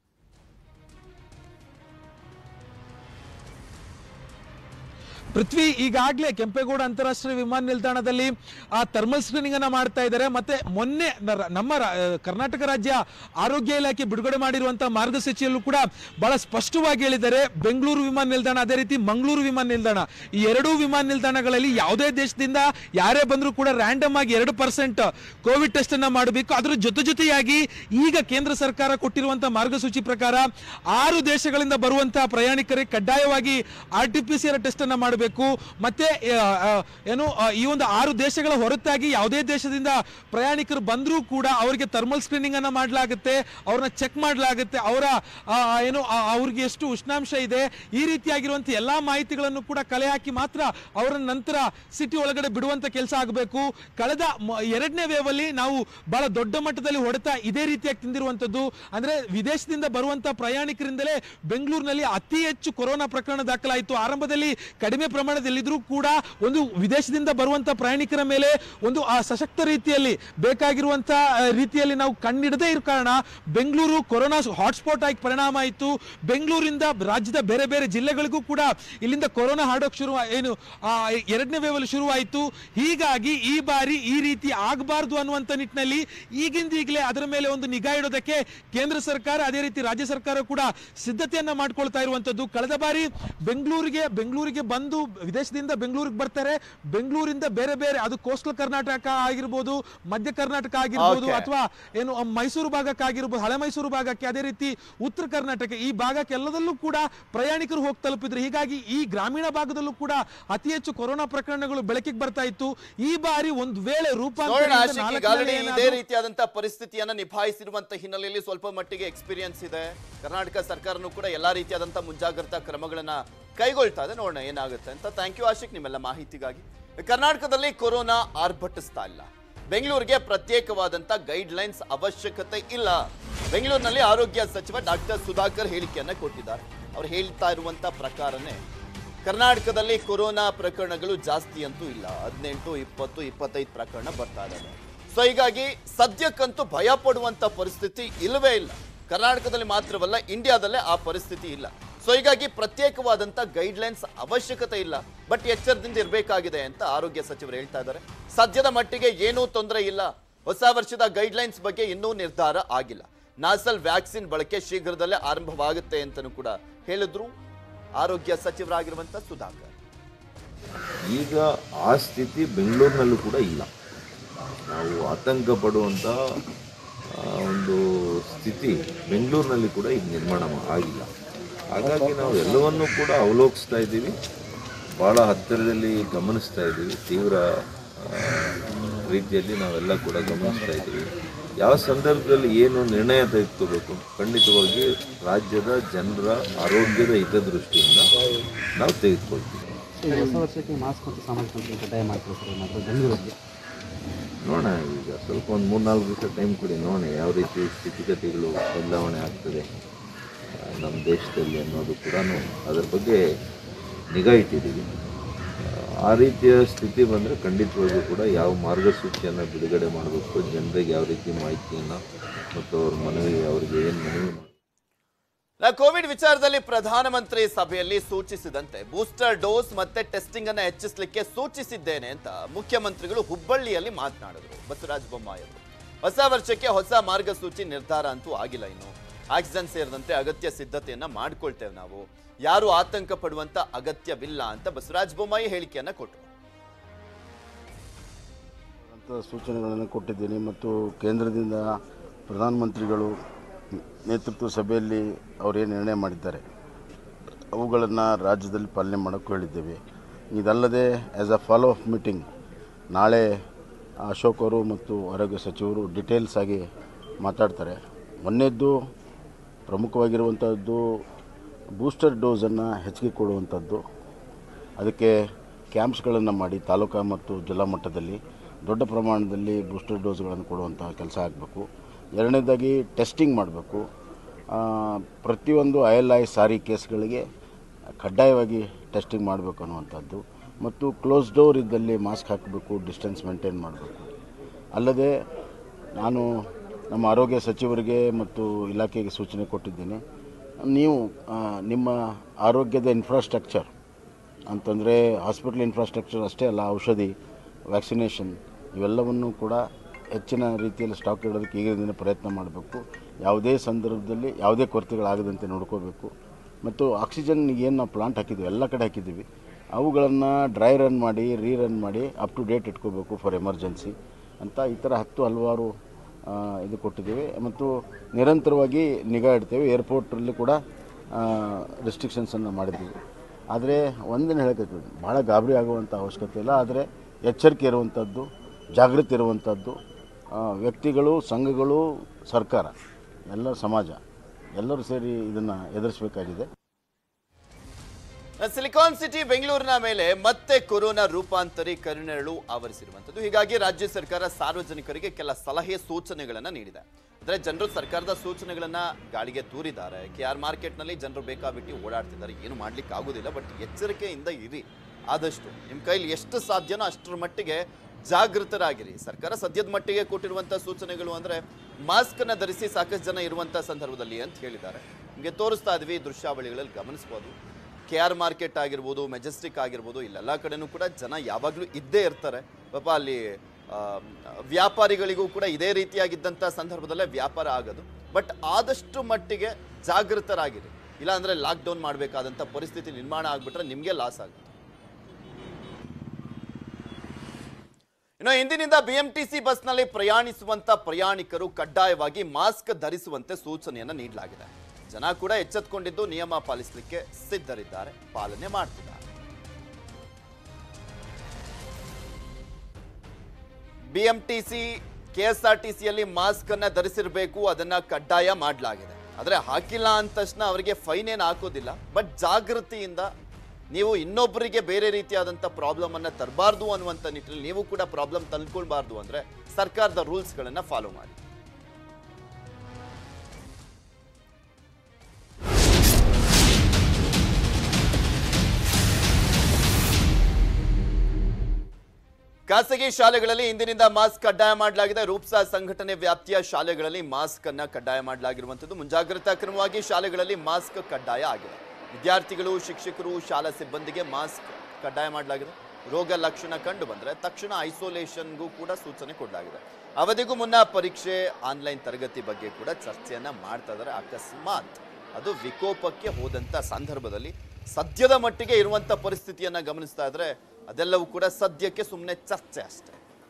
ಪೃಥ್ವಿ ಈಗಾಗಲೇ ಕೆಂಪೇಗೌಡ ಅಂತಾರಾಷ್ಟ್ರೀಯ ವಿಮಾನ ನಿಲ್ದಾಣದಲ್ಲಿ ಆ ಥರ್ಮಲ್ ಸ್ಕ್ರೀನಿಂಗ್ ಅನ್ನ ಮಾಡ್ತಾ ಇದ್ದಾರೆ ಮತ್ತೆ ಮೊನ್ನೆ ನ- ನಮ್ಮ ರಾ- ಕರ್ನಾಟಕ ರಾಜ್ಯ ಆರೋಗ್ಯ ಇಲಾಖೆ ಬಿಡುಗಡೆ ಮಾಡಿರುವಂತಹ ಮಾರ್ಗಸೂಚಿಯಲ್ಲೂ ಕೂಡ ಬಹಳ ಸ್ಪಷ್ಟವಾಗಿ ಹೇಳಿದ್ದಾರೆ ಬೆಂಗಳೂರು ವಿಮಾನ ನಿಲ್ದಾಣ ಅದೇ ರೀತಿ ಮಂಗಳೂರು ವಿಮಾನ ನಿಲ್ದಾಣ ಈ ಎರಡೂ ವಿಮಾನ ನಿಲ್ದಾಣಗಳಲ್ಲಿ ಯಾವುದೇ ದೇಶದಿಂದ ಯಾರೇ ಬಂದರೂ ಕೂಡ ರ್ಯಾಂಡಮ್ ಆಗಿ ಎರಡು ಪರ್ಸೆಂಟ್ ಕೋವಿಡ್ ಟೆಸ್ಟ್ ಅನ್ನ ಮಾಡಬೇಕು ಅದರ ಜೊತೆ ಜೊತೆಯಾಗಿ ಈಗ ಕೇಂದ್ರ ಸರ್ಕಾರ ಕೊಟ್ಟಿರುವಂತಹ ಮಾರ್ಗಸೂಚಿ ಪ್ರಕಾರ ಆರು ದೇಶಗಳಿಂದ ಬರುವಂತಹ ಪ್ರಯಾಣಿಕರಿಗೆ ಕಡ್ಡಾಯವಾಗಿ R T P C R test ಅನ್ನ ಮಾಡಬೇಕು ಆಗಬೇಕು ಮತ್ತೆ ಆ, ಆ, ಏನು ಆ, ಈ ಒಂದು ಆರು ದೇಶಗಳ ಹೊರತಾಗಿ ಯಾವುದೇ ದೇಶದಿಂದ ಪ್ರಯಾಣಿಕರು ಬಂದರೂ ಕೂಡ ಅವರಿಗೆ ಥರ್ಮಲ್ ಸ್ಕ್ರೀನಿಂಗ್ ಅನ್ನ ಮಾಡಲಾಗುತ್ತೆ ಅವ್ರನ್ನ ಚೆಕ್ ಮಾಡಲಾಗುತ್ತೆ ಅವರ ಆ, ಏನು ಆ, ಅವ್ರಿಗೆ ಎಷ್ಟು ಉಷ್ಣಾಂಶ ಇದೆ ಈ ರೀತಿಯಾಗಿರುವಂಥ ಎಲ್ಲಾ ಮಾಹಿತಿಗಳನ್ನು ಕೂಡ ಕಲೆ ಹಾಕಿ ಮಾತ್ರ ಅವರನ್ನ ನಂತರ ಸಿಟಿ ಒಳಗಡೆ ಬಿಡುವಂತ ಕೆಲಸ ಆಗಬೇಕು ಕಳೆದ ಮ- ಎರಡನೇ ವೇವ್ ಅಲ್ಲಿ ನಾವು ಬಹಳ ದೊಡ್ಡ ಮಟ್ಟದಲ್ಲಿ ಹೊಡೆತ ಇದೇ ರೀತಿಯಾಗಿ ತಿಂದಿರುವಂತದ್ದು ಅಂದ್ರೆ ವಿದೇಶದಿಂದ ಬರುವಂತ ಪ್ರಯಾಣಿಕರಿಂದಲೇ ಬೆಂಗಳೂರಿನಲ್ಲಿ ಅತಿ ಹೆಚ್ಚು ಕೊರೋನಾ ಪ್ರಕರಣ ದಾಖಲಾಯಿತು ಆರಂಭದಲ್ಲಿ ಕಡಿಮೆ ಪ್ರಮಾಣದಲ್ಲಿದ್ರೂ ಕೂಡ ಒಂದು ವಿದೇಶದಿಂದ ಬರುವಂತ ಪ್ರಯಾಣಿಕರ ಮೇಲೆ ಒಂದು ಆ ಸಶಕ್ತ ರೀತಿಯಲ್ಲಿ ಬೇಕಾಗಿರುವಂತ ಆ, ರೀತಿಯಲ್ಲಿ ನಾವು ಕಣ್ಣಿಡದೇ ಇರೋ ಕಾರಣ ಬೆಂಗಳೂರು ಕೊರೋನಾ ಹಾಟ್ಸ್ಪಾಟ್ ಆಗಿ ಪರಿಣಾಮ ಆಯಿತು ಬೆಂಗಳೂರಿಂದ ರಾಜ್ಯದ ಬೇರೆ ಬೇರೆ ಜಿಲ್ಲೆಗಳಿಗೂ ಕೂಡ ಇಲ್ಲಿಂದ ಕೊರೋನಾ ಹರಡೋಕೆ ಶುರು ಏನು ಆ, ಎರಡನೇ ವೇವಲ್ಲಿ ಶುರುವಾಯಿತು ಹೀಗಾಗಿ ಈ ಬಾರಿ ಈ ರೀತಿ ಆಗಬಾರ್ದು ಅನ್ನುವಂಥ ನಿಟ್ಟಿನಲ್ಲಿ ಈಗಿಂದ ಈಗಲೇ ಅದರ ಮೇಲೆ ಒಂದು ನಿಗಾ ಇಡೋದಕ್ಕೆ ಕೇಂದ್ರ ಸರ್ಕಾರ ಅದೇ ರೀತಿ ರಾಜ್ಯ ಸರ್ಕಾರ ಕೂಡ ಸಿದ್ಧತೆಯನ್ನ ಮಾಡ್ಕೊಳ್ತಾ ಇರುವಂತದ್ದು ಕಳೆದ ಬಾರಿ ಬೆಂಗಳೂರಿಗೆ ಬೆಂಗಳೂರಿಗೆ ಬಂದು ವಿದೇಶದಿಂದ ಬೆಂಗಳೂರಿಗೆ ಬರ್ತಾರೆ ಬೆಂಗಳೂರಿಂದ ಬೇರೆ ಬೇರೆ ಅದು ಕೋಸ್ಟಲ್ ಕರ್ನಾಟಕ ಆಗಿರ್ಬೋದು ಮಧ್ಯ ಕರ್ನಾಟಕ ಆಗಿರ್ಬೋದು Okay. ಅಥವಾ ಏನು ಆ, ಮೈಸೂರು ಭಾಗಕ್ಕೆ ಆಗಿರ್ಬೋದು ಹಳೆ ಮೈಸೂರು ಭಾಗಕ್ಕೆ ಅದೇ ರೀತಿ ಉತ್ತರ ಕರ್ನಾಟಕ ಈ ಭಾಗಕ್ಕೆ ಎಲ್ಲದಲ್ಲೂ ಕೂಡ ಪ್ರಯಾಣಿಕರು ಹೋಗಿ ತಲುಪಿದ್ರು ಹೀಗಾಗಿ ಈ ಗ್ರಾಮೀಣ ಭಾಗದಲ್ಲೂ ಕೂಡ ಅತಿ ಹೆಚ್ಚು ಕೊರೋನಾ ಪ್ರಕರಣಗಳು ಬೆಳಕಿಗೆ ಬರ್ತಾ ಇತ್ತು ಈ ಬಾರಿ ಒಂದು ವೇಳೆ ರೂಪಾಂತರ ನೋಡೋಣ ಇಂದ ಆಶಿಕ್ ನಾಲ್ಕನೇ ಈಗಾಗಲೇ ಇದೇ ಏನಾದ್ರೂ- ರೀತಿಯಾದಂತಹ ಪರಿಸ್ಥಿತಿಯನ್ನ ನಿಭಾಯಿಸಿರುವಂತ ಹಿನ್ನೆಲೆಯಲ್ಲಿ ಸ್ವಲ್ಪ ಮಟ್ಟಿಗೆ ಎಕ್ಸ್ಪೀರಿಯನ್ಸ್ ಇದೆ ಕರ್ನಾಟಕ ಸರ್ಕಾರನೂ ಕೂಡ ಎಲ್ಲಾ ರೀತಿಯಾದಂತಹ ಮುಂಜಾಗ್ರತಾ ಕ್ರಮಗಳನ್ನ ಕೈಗೊಳ್ತಾ ಇದೆ ನೋಡೋಣ ಏನಾಗುತ್ತೆ ಅಂತ ಥ್ಯಾಂಕ್ ಯು ಆಶಿಕ್ ನಿಮ್ಮೆಲ್ಲ ಮಾಹಿತಿಗಾಗಿ ಕರ್ನಾಟಕದಲ್ಲಿ ಕೊರೋನಾ ಆರ್ಭಟಿಸ್ತಾ ಇಲ್ಲ ಬೆಂಗಳೂರಿಗೆ ಪ್ರತ್ಯೇಕವಾದಂತ ಗೈಡ್ ಲೈನ್ಸ್ ಅವಶ್ಯಕತೆ ಇಲ್ಲ ಬೆಂಗಳೂರಿನಲ್ಲಿ ಆರೋಗ್ಯ ಸಚಿವ ಡಾಕ್ಟರ್ ಸುಧಾಕರ್ ಹೇಳಿಕೆಯನ್ನ ಕೊಟ್ಟಿದ್ದಾರೆ ಅವ್ರು ಹೇಳ್ತಾ ಇರುವಂತ ಪ್ರಕಾರನೇ ಕರ್ನಾಟಕದಲ್ಲಿ ಕೊರೋನಾ ಪ್ರಕರಣಗಳು ಜಾಸ್ತಿ ಅಂತೂ ಇಲ್ಲ ಹದಿನೆಂಟು ಇಪ್ಪತ್ತು ಇಪ್ಪತ್ತೈದು ಪ್ರಕರಣ ಬರ್ತಾ ಇದ್ದಾವೆ ಸೊ ಹೀಗಾಗಿ ಸದ್ಯಕ್ಕಂತೂ ಭಯ ಪಡುವಂತ ಪರಿಸ್ಥಿತಿ ಇಲ್ಲವೇ ಇಲ್ಲ ಕರ್ನಾಟಕದಲ್ಲಿ ಮಾತ್ರವಲ್ಲ ಇಂಡಿಯಾದಲ್ಲೇ ಆ ಪರಿಸ್ಥಿತಿ ಇಲ್ಲ ಸೊ ಹೀಗಾಗಿ ಪ್ರತ್ಯೇಕವಾದಂತ ಗೈಡ್ಲೈನ್ಸ್ ಅವಶ್ಯಕತೆ ಇಲ್ಲ ಬಟ್ ಎಚ್ಚರದಿಂದ ಇರಬೇಕಾಗಿದೆ ಅಂತ ಆರೋಗ್ಯ ಸಚಿವರು ಹೇಳ್ತಾ ಇದ್ದಾರೆ ಸದ್ಯದ ಮಟ್ಟಿಗೆ ಏನೂ ತೊಂದರೆ ಇಲ್ಲ ಹೊಸ ವರ್ಷದ ಗೈಡ್ಲೈನ್ಸ್ ಬಗ್ಗೆ ಇನ್ನೂ ನಿರ್ಧಾರ ಆಗಿಲ್ಲ ನಾಸಲ್ ವ್ಯಾಕ್ಸಿನ್ ಬಳಕೆ ಶೀಘ್ರದಲ್ಲೇ ಆರಂಭವಾಗುತ್ತೆ ಅಂತಲೂ ಕೂಡ ಹೇಳಿದ್ರು ಆರೋಗ್ಯ ಸಚಿವರಾಗಿರುವಂತ ಸುಧಾಕರ್ ಈಗ ಆ ಸ್ಥಿತಿ ಬೆಂಗಳೂರಿನಲ್ಲೂ ಕೂಡ ಇಲ್ಲ ನಾವು ಆತಂಕ ಪಡುವಂಥ ಆ, ಒಂದು ಸ್ಥಿತಿ ಬೆಂಗಳೂರಿನಲ್ಲಿ ಕೂಡ ಈಗ ನಿರ್ಮಾಣ ಮಾ- ಆಗಿಲ್ಲ ಹಾಗಾಗಿ ನಾವು ಎಲ್ಲವನ್ನೂ ಕೂಡ ಅವಲೋಕಿಸ್ತಾ ಇದ್ದೀವಿ ಭಾಳ ಹತ್ತಿರದಲ್ಲಿ ಗಮನಿಸ್ತಾ ಇದ್ದೀವಿ ತೀವ್ರ ಆ, ರೀತಿಯಲ್ಲಿ ನಾವೆಲ್ಲ ಕೂಡ ಗಮನಿಸ್ತಾ ಇದ್ದೀವಿ ಯಾವ ಸಂದರ್ಭದಲ್ಲಿ ಏನು ನಿರ್ಣಯ ತೆಗೆದುಕೋಬೇಕು ಖಂಡಿತವಾಗಿ ರಾಜ್ಯದ ಜನರ ಆರೋಗ್ಯದ ಹಿತದೃಷ್ಟಿಯಿಂದ ನಾವು ತೆಗೆದುಕೊಳ್ತೀವಿ ಈ ಹೊಸ ವರ್ಷಕ್ಕೆ ಮಾಸ್ಕ್ ಮತ್ತು ಸಾಮಾಜಿಕ ಅಂತರ ಕಡ್ಡಾಯ ಮಾಡ್ತಾರೆ ಸರ್ ಏನಾದರೂ ಬೆಂಗಳೂರಲ್ಲಿ ನೋಡೋಣ ಈಗ ಸ್ವಲ್ಪ ಒಂದು ಮೂರ್ನಾಲ್ಕು ದಿವಸ ಟೈಮ್ ಕೊಡಿ ನೋಡೋಣ ಯಾವ ರೀತಿ ಸ್ಥಿತಿಗತಿಗಳು ಬದಲಾವಣೆ ಆಗ್ತದೆ ಆ, ನಮ್ಮ ದೇಶದಲ್ಲಿ ಅನ್ನೋದು ಕೂಡ ಅದರ ಬಗ್ಗೆ ನಿಗಾ ಇಟ್ಟಿದ್ದೀವಿ ಆ, ಆ ರೀತಿಯ ಸ್ಥಿತಿ ಬಂದರೆ ಖಂಡಿತವಾಗಿಯೂ ಕೂಡ ಯಾವ ಮಾರ್ಗಸೂಚಿಯನ್ನು ಬಿಡುಗಡೆ ಮಾಡಬೇಕು ಜನರಿಗೆ ಯಾವ ರೀತಿ ಮಾಹಿತಿಯನ್ನು ಮತ್ತು ಅವ್ರ ಮನವಿ ಅವರಿಗೆ ಏನು ಮನವಿ ಮಾಡಿ ನಾ ಕೋವಿಡ್ ವಿಚಾರದಲ್ಲಿ ಪ್ರಧಾನಮಂತ್ರಿ ಸಭೆಯಲ್ಲಿ ಸೂಚಿಸಿದಂತೆ ಬೂಸ್ಟರ್ ಡೋಸ್ ಮತ್ತೆ ಟೆಸ್ಟಿಂಗ್ ಅನ್ನ ಹೆಚ್ಚಿಸಲಿಕ್ಕೆ ಸೂಚಿಸಿದ್ದೇನೆ ಅಂತ ಮುಖ್ಯಮಂತ್ರಿಗಳು ಹುಬ್ಬಳ್ಳಿಯಲ್ಲಿ ಮಾತನಾಡಿದ್ರು ಬಸವರಾಜ ಬೊಮ್ಮಾಯಿ ಅವರು ಹೊಸ ವರ್ಷಕ್ಕೆ ಹೊಸ ಮಾರ್ಗಸೂಚಿ ನಿರ್ಧಾರ ಅಂತೂ ಆಗಿಲ್ಲ ಇನ್ನು ಆಕ್ಸಿಜನ್ ಸೇರಿದಂತೆ ಅಗತ್ಯ ಸಿದ್ಧತೆಯನ್ನ ಮಾಡ್ಕೊಳ್ತೇವೆ ನಾವು ಯಾರು ಆತಂಕ ಪಡುವಂತ ಅಗತ್ಯವಿಲ್ಲ ಅಂತ ಬಸವರಾಜ ಬೊಮ್ಮಾಯಿ ಹೇಳಿಕೆಯನ್ನ ಕೊಟ್ಟರು ಅಂತ ಸೂಚನೆಗಳನ್ನು ಕೊಟ್ಟಿದ್ದೀನಿ ಮತ್ತು ಕೇಂದ್ರದಿಂದ ಪ್ರಧಾನಮಂತ್ರಿಗಳು ನೇತೃತ್ವ ಸಭೆಯಲ್ಲಿ ಅವರೇನು ನಿರ್ಣಯ ಮಾಡಿದ್ದಾರೆ ಅವುಗಳನ್ನು ರಾಜ್ಯದಲ್ಲಿ ಪಾಲನೆ ಮಾಡೋಕ್ಕೆ ಹೇಳಿದ್ದೇವೆ ಇದಲ್ಲದೆ as a follow up meeting ನಾಳೆ ಅಶೋಕ್ ಅವರು ಮತ್ತು ಆರೋಗ್ಯ ಸಚಿವರು ಡಿಟೇಲ್ಸ್ ಆಗಿ ಮಾತಾಡ್ತಾರೆ ಮೊನ್ನೆದ್ದು ಪ್ರಮುಖವಾಗಿರುವಂಥದ್ದು ಬೂಸ್ಟರ್ ಡೋಸನ್ನು ಹೆಚ್ಚಿಗೆ ಕೊಡುವಂಥದ್ದು ಅದಕ್ಕೆ ಕ್ಯಾಂಪ್ಸ್ಗಳನ್ನು ಮಾಡಿ ತಾಲೂಕಾ ಮತ್ತು ಜಿಲ್ಲಾ ಮಟ್ಟದಲ್ಲಿ ದೊಡ್ಡ ಪ್ರಮಾಣದಲ್ಲಿ ಬೂಸ್ಟರ್ ಡೋಸ್ಗಳನ್ನು ಕೊಡುವಂಥ ಕೆಲಸ ಆಗಬೇಕು ಎರಡನೇದಾಗಿ ಟೆಸ್ಟಿಂಗ್ ಮಾಡಬೇಕು ಪ್ರತಿಯೊಂದು ಐ ಎಲ್ ಐ ಸಾರಿ ಕೇಸ್ಗಳಿಗೆ ಕಡ್ಡಾಯವಾಗಿ ಟೆಸ್ಟಿಂಗ್ ಮಾಡಬೇಕು ಅನ್ನುವಂಥದ್ದು ಮತ್ತು ಕ್ಲೋಸ್ ಡೋರ್ ಇದ್ದಲ್ಲಿ ಮಾಸ್ಕ್ ಹಾಕಬೇಕು ಡಿಸ್ಟೆನ್ಸ್ ಮೇಂಟೈನ್ ಮಾಡಬೇಕು ಅಲ್ಲದೆ ನಾನು ನಮ್ಮ ಆರೋಗ್ಯ ಸಚಿವರಿಗೆ ಮತ್ತು ಇಲಾಖೆಗೆ ಸೂಚನೆ ಕೊಟ್ಟಿದ್ದೀನಿ ನೀವು ಆ, ನಿಮ್ಮ ಆರೋಗ್ಯದ ಇನ್ಫ್ರಾಸ್ಟ್ರಕ್ಚರ್ ಅಂತಂದರೆ ಹಾಸ್ಪಿಟಲ್ ಇನ್ಫ್ರಾಸ್ಟ್ರಕ್ಚರ್ ಅಷ್ಟೇ ಅಲ್ಲ ಔಷಧಿ ವ್ಯಾಕ್ಸಿನೇಷನ್ ಇವೆಲ್ಲವನ್ನು ಕೂಡ ಹೆಚ್ಚಿನ ರೀತಿಯಲ್ಲಿ ಸ್ಟಾಕ್ ಇಡೋದಕ್ಕೆ ಈಗಿನ ಪ್ರಯತ್ನ ಮಾಡಬೇಕು ಯಾವುದೇ ಸಂದರ್ಭದಲ್ಲಿ ಯಾವುದೇ ಕೊರತೆಗಳಾಗದಂತೆ ನೋಡ್ಕೋಬೇಕು ಮತ್ತು ಆಕ್ಸಿಜನ್ ಏನು ನಾವು ಪ್ಲಾಂಟ್ ಹಾಕಿದ್ದೀವಿ ಎಲ್ಲ ಕಡೆ ಹಾಕಿದ್ದೀವಿ ಅವುಗಳನ್ನು ಡ್ರೈ ರನ್ ಮಾಡಿ ರೀ ರನ್ ಮಾಡಿ ಅಪ್ ಟು ಡೇಟ್ ಇಟ್ಕೋಬೇಕು ಫಾರ್ ಎಮರ್ಜೆನ್ಸಿ ಅಂತ ಈ ಥರ ಹತ್ತು ಹಲವಾರು ಆ, ಇದು ಕೊಟ್ಟಿದ್ದೀವಿ ಮತ್ತು ನಿರಂತರವಾಗಿ ನಿಗಾ ಇಡ್ತೇವೆ ಏರ್ಪೋರ್ಟಲ್ಲಿ ಕೂಡ ರೆಸ್ಟ್ರಿಕ್ಷನ್ಸನ್ನು ಮಾಡಿದ್ದೀವಿ ಆದರೆ ಒಂದಿನ ಹೇಳಕ್ಕೆ ಭಾಳ ಗಾಬರಿ ಆಗುವಂಥ ಅವಶ್ಯಕತೆ ಇಲ್ಲ ಆದರೆ ಎಚ್ಚರಿಕೆ ಇರುವಂಥದ್ದು ಜಾಗೃತಿ ಇರುವಂಥದ್ದು ಆ, ವ್ಯಕ್ತಿಗಳು ಸಂಘಗಳು ಸರ್ಕಾರ ಎಲ್ಲ ಸಮಾಜ ಎಲ್ಲರೂ ಸೇರಿ ಇದನ್ನು ಎದುರಿಸಬೇಕಾಗಿದೆ ಸಿಲಿಕಾನ್ ಸಿಟಿ ಬೆಂಗಳೂರಿನ ಮೇಲೆ ಮತ್ತೆ ಕೊರೋನಾ ರೂಪಾಂತರಿ ಕರುಣೆರಳು ಆವರಿಸಿರುವಂತದ್ದು ಹೀಗಾಗಿ ರಾಜ್ಯ ಸರ್ಕಾರ ಸಾರ್ವಜನಿಕರಿಗೆ ಕೆಲ ಸಲಹೆ ಸೂಚನೆಗಳನ್ನ ನೀಡಿದೆ ಅಂದ್ರೆ ಜನರು ಸರ್ಕಾರದ ಸೂಚನೆಗಳನ್ನ ಗಾಳಿಗೆ ತೂರಿದ್ದಾರೆ ಕೆ ಆರ್ ಮಾರ್ಕೆಟ್ನಲ್ಲಿ ಜನರು ಬೇಕಾಬಿಟ್ಟು ಓಡಾಡ್ತಿದ್ದಾರೆ ಏನು ಮಾಡ್ಲಿಕ್ಕೆ ಆಗುದಿಲ್ಲ ಬಟ್ ಎಚ್ಚರಿಕೆಯಿಂದ ಇರಿ ಆದಷ್ಟು ನಿಮ್ಮ ಕೈಲಿ ಎಷ್ಟು ಸಾಧ್ಯನೋ ಅಷ್ಟರ ಮಟ್ಟಿಗೆ ಜಾಗೃತರಾಗಿರಿ ಸರ್ಕಾರ ಸದ್ಯದ ಮಟ್ಟಿಗೆ ಕೊಟ್ಟಿರುವಂತ ಸೂಚನೆಗಳು ಅಂದ್ರೆ ಮಾಸ್ಕ್ ಅನ್ನ ಧರಿಸಿ ಸಾಕಷ್ಟು ಜನ ಇರುವಂತ ಸಂದರ್ಭದಲ್ಲಿ ಅಂತ ಹೇಳಿದ್ದಾರೆ ನಿಮಗೆ ತೋರಿಸ್ತಾ ಇದ್ವಿ ದೃಶ್ಯಾವಳಿಗಳಲ್ಲಿ ಗಮನಿಸಬಹುದು ಕೆ ಆರ್ ಮಾರ್ಕೆಟ್ ಆಗಿರ್ಬೋದು ಮೆಜೆಸ್ಟಿಕ್ ಆಗಿರ್ಬೋದು ಇಲ್ಲೆಲ್ಲ ಕಡೆನೂ ಕೂಡ ಜನ ಯಾವಾಗಲೂ ಇದ್ದೇ ಇರ್ತಾರೆ ಪಾಪ ಅಲ್ಲಿ ಆ, ವ್ಯಾಪಾರಿಗಳಿಗೂ ಕೂಡ ಇದೇ ರೀತಿಯಾಗಿದ್ದಂಥ ಸಂದರ್ಭದಲ್ಲೇ ವ್ಯಾಪಾರ ಆಗೋದು ಬಟ್ ಆದಷ್ಟು ಮಟ್ಟಿಗೆ ಜಾಗೃತರಾಗಿರಿ ಇಲ್ಲ ಅಂದ್ರೆ ಲಾಕ್ಡೌನ್ ಮಾಡಬೇಕಾದಂಥ ಪರಿಸ್ಥಿತಿ ನಿರ್ಮಾಣ ಆಗ್ಬಿಟ್ರೆ ನಿಮಗೆ ಲಾಸ್ ಆಗುತ್ತೆ ಇನ್ನು ಇಂದಿನಿಂದ ಬಿಎಂಟಿಸಿ ಬಸ್ನಲ್ಲಿ ಪ್ರಯಾಣಿಸುವಂತ ಪ್ರಯಾಣಿಕರು ಕಡ್ಡಾಯವಾಗಿ ಮಾಸ್ಕ್ ಧರಿಸುವಂತೆ ಸೂಚನೆಯನ್ನ ನೀಡಲಾಗಿದೆ ಜನ ಕೂಡ ಎಚ್ಚೆತ್ತುಕೊಂಡಿದ್ದು ನಿಯಮ ಪಾಲಿಸಲಿಕ್ಕೆ ಸಿದ್ಧರಿದ್ದಾರೆ ಪಾಲನೆ ಮಾಡ್ತಿದ್ದಾರೆ ಬಿಎಂಟಿಸಿ ಕೆಎಸ್ಆರ್ಟಿಸಿಯಲ್ಲಿ ಮಾಸ್ಕ್ ಅನ್ನ ಧರಿಸಿರಬೇಕು ಅದನ್ನ ಕಡ್ಡಾಯ ಮಾಡಲಾಗಿದೆ ಆದ್ರೆ ಹಾಕಿಲ್ಲ ಅಂದ ತಕ್ಷಣ ಅವರಿಗೆ ಫೈನ್ ಏನು ಹಾಕೋದಿಲ್ಲ ಬಟ್ ಜಾಗೃತಿಯಿಂದ ನೀವು ಇನ್ನೊಬ್ಬರಿಗೆ ಬೇರೆ ರೀತಿಯಾದಂಥ ಪ್ರಾಬ್ಲಮ್ ಅನ್ನ ತರಬಾರ್ದು ಅನ್ನುವಂಥ ನಿಟ್ಟಿನಲ್ಲಿ ನೀವು ಕೂಡ ಪ್ರಾಬ್ಲಮ್ ತಂದ್ಕೊಳ್ಬಾರ್ದು ಅಂದ್ರೆ ಸರ್ಕಾರದ ರೂಲ್ಸ್ಗಳನ್ನ ಫಾಲೋ ಮಾಡಿ ಖಾಸಗಿ ಶಾಲೆಗಳಲ್ಲಿ ಇಂದಿನಿಂದ ಮಾಸ್ಕ್ ಕಡ್ಡಾಯ ಮಾಡಲಾಗಿದೆ ರೂಪ್ಸಾ ಸಂಘಟನೆ ವ್ಯಾಪ್ತಿಯ ಶಾಲೆಗಳಲ್ಲಿ ಮಾಸ್ಕ್ ಅನ್ನ ಕಡ್ಡಾಯ ಮಾಡಲಾಗಿರುವಂಥದ್ದು ಮುಂಜಾಗ್ರತಾ ಕ್ರಮವಾಗಿ ಶಾಲೆಗಳಲ್ಲಿ ಮಾಸ್ಕ್ ಕಡ್ಡಾಯ ಆಗಿದೆ ವಿದ್ಯಾರ್ಥಿಗಳು ಶಿಕ್ಷಕರು ಶಾಲಾ ಸಿಬ್ಬಂದಿಗೆ ಮಾಸ್ಕ್ ಕಡ್ಡಾಯ ಮಾಡಲಾಗಿದೆ ರೋಗ ಲಕ್ಷಣ ಕಂಡು ಬಂದರೆ ತಕ್ಷಣ ಐಸೋಲೇಷನ್ಗೂ ಕೂಡ ಸೂಚನೆ ಕೊಡಲಾಗಿದೆ ಅವಧಿಗೂ ಮುನ್ನ ಪರೀಕ್ಷೆ ಆನ್ಲೈನ್ ತರಗತಿ ಬಗ್ಗೆ ಕೂಡ ಚರ್ಚೆಯನ್ನ ಮಾಡ್ತಾ ಇದ್ದಾರೆ ಅಕಸ್ಮಾತ್ ಅದು ವಿಕೋಪಕ್ಕೆ ಹೋದಂತ ಸಂದರ್ಭದಲ್ಲಿ ಸದ್ಯದ ಮಟ್ಟಿಗೆ ಇರುವಂತ ಪರಿಸ್ಥಿತಿಯನ್ನ ಗಮನಿಸ್ತಾ ಇದ್ರೆ ಅದೆಲ್ಲವೂ ಕೂಡ ಸದ್ಯಕ್ಕೆ ಸುಮ್ಮನೆ ಚರ್ಚೆ ಅಷ್ಟೇ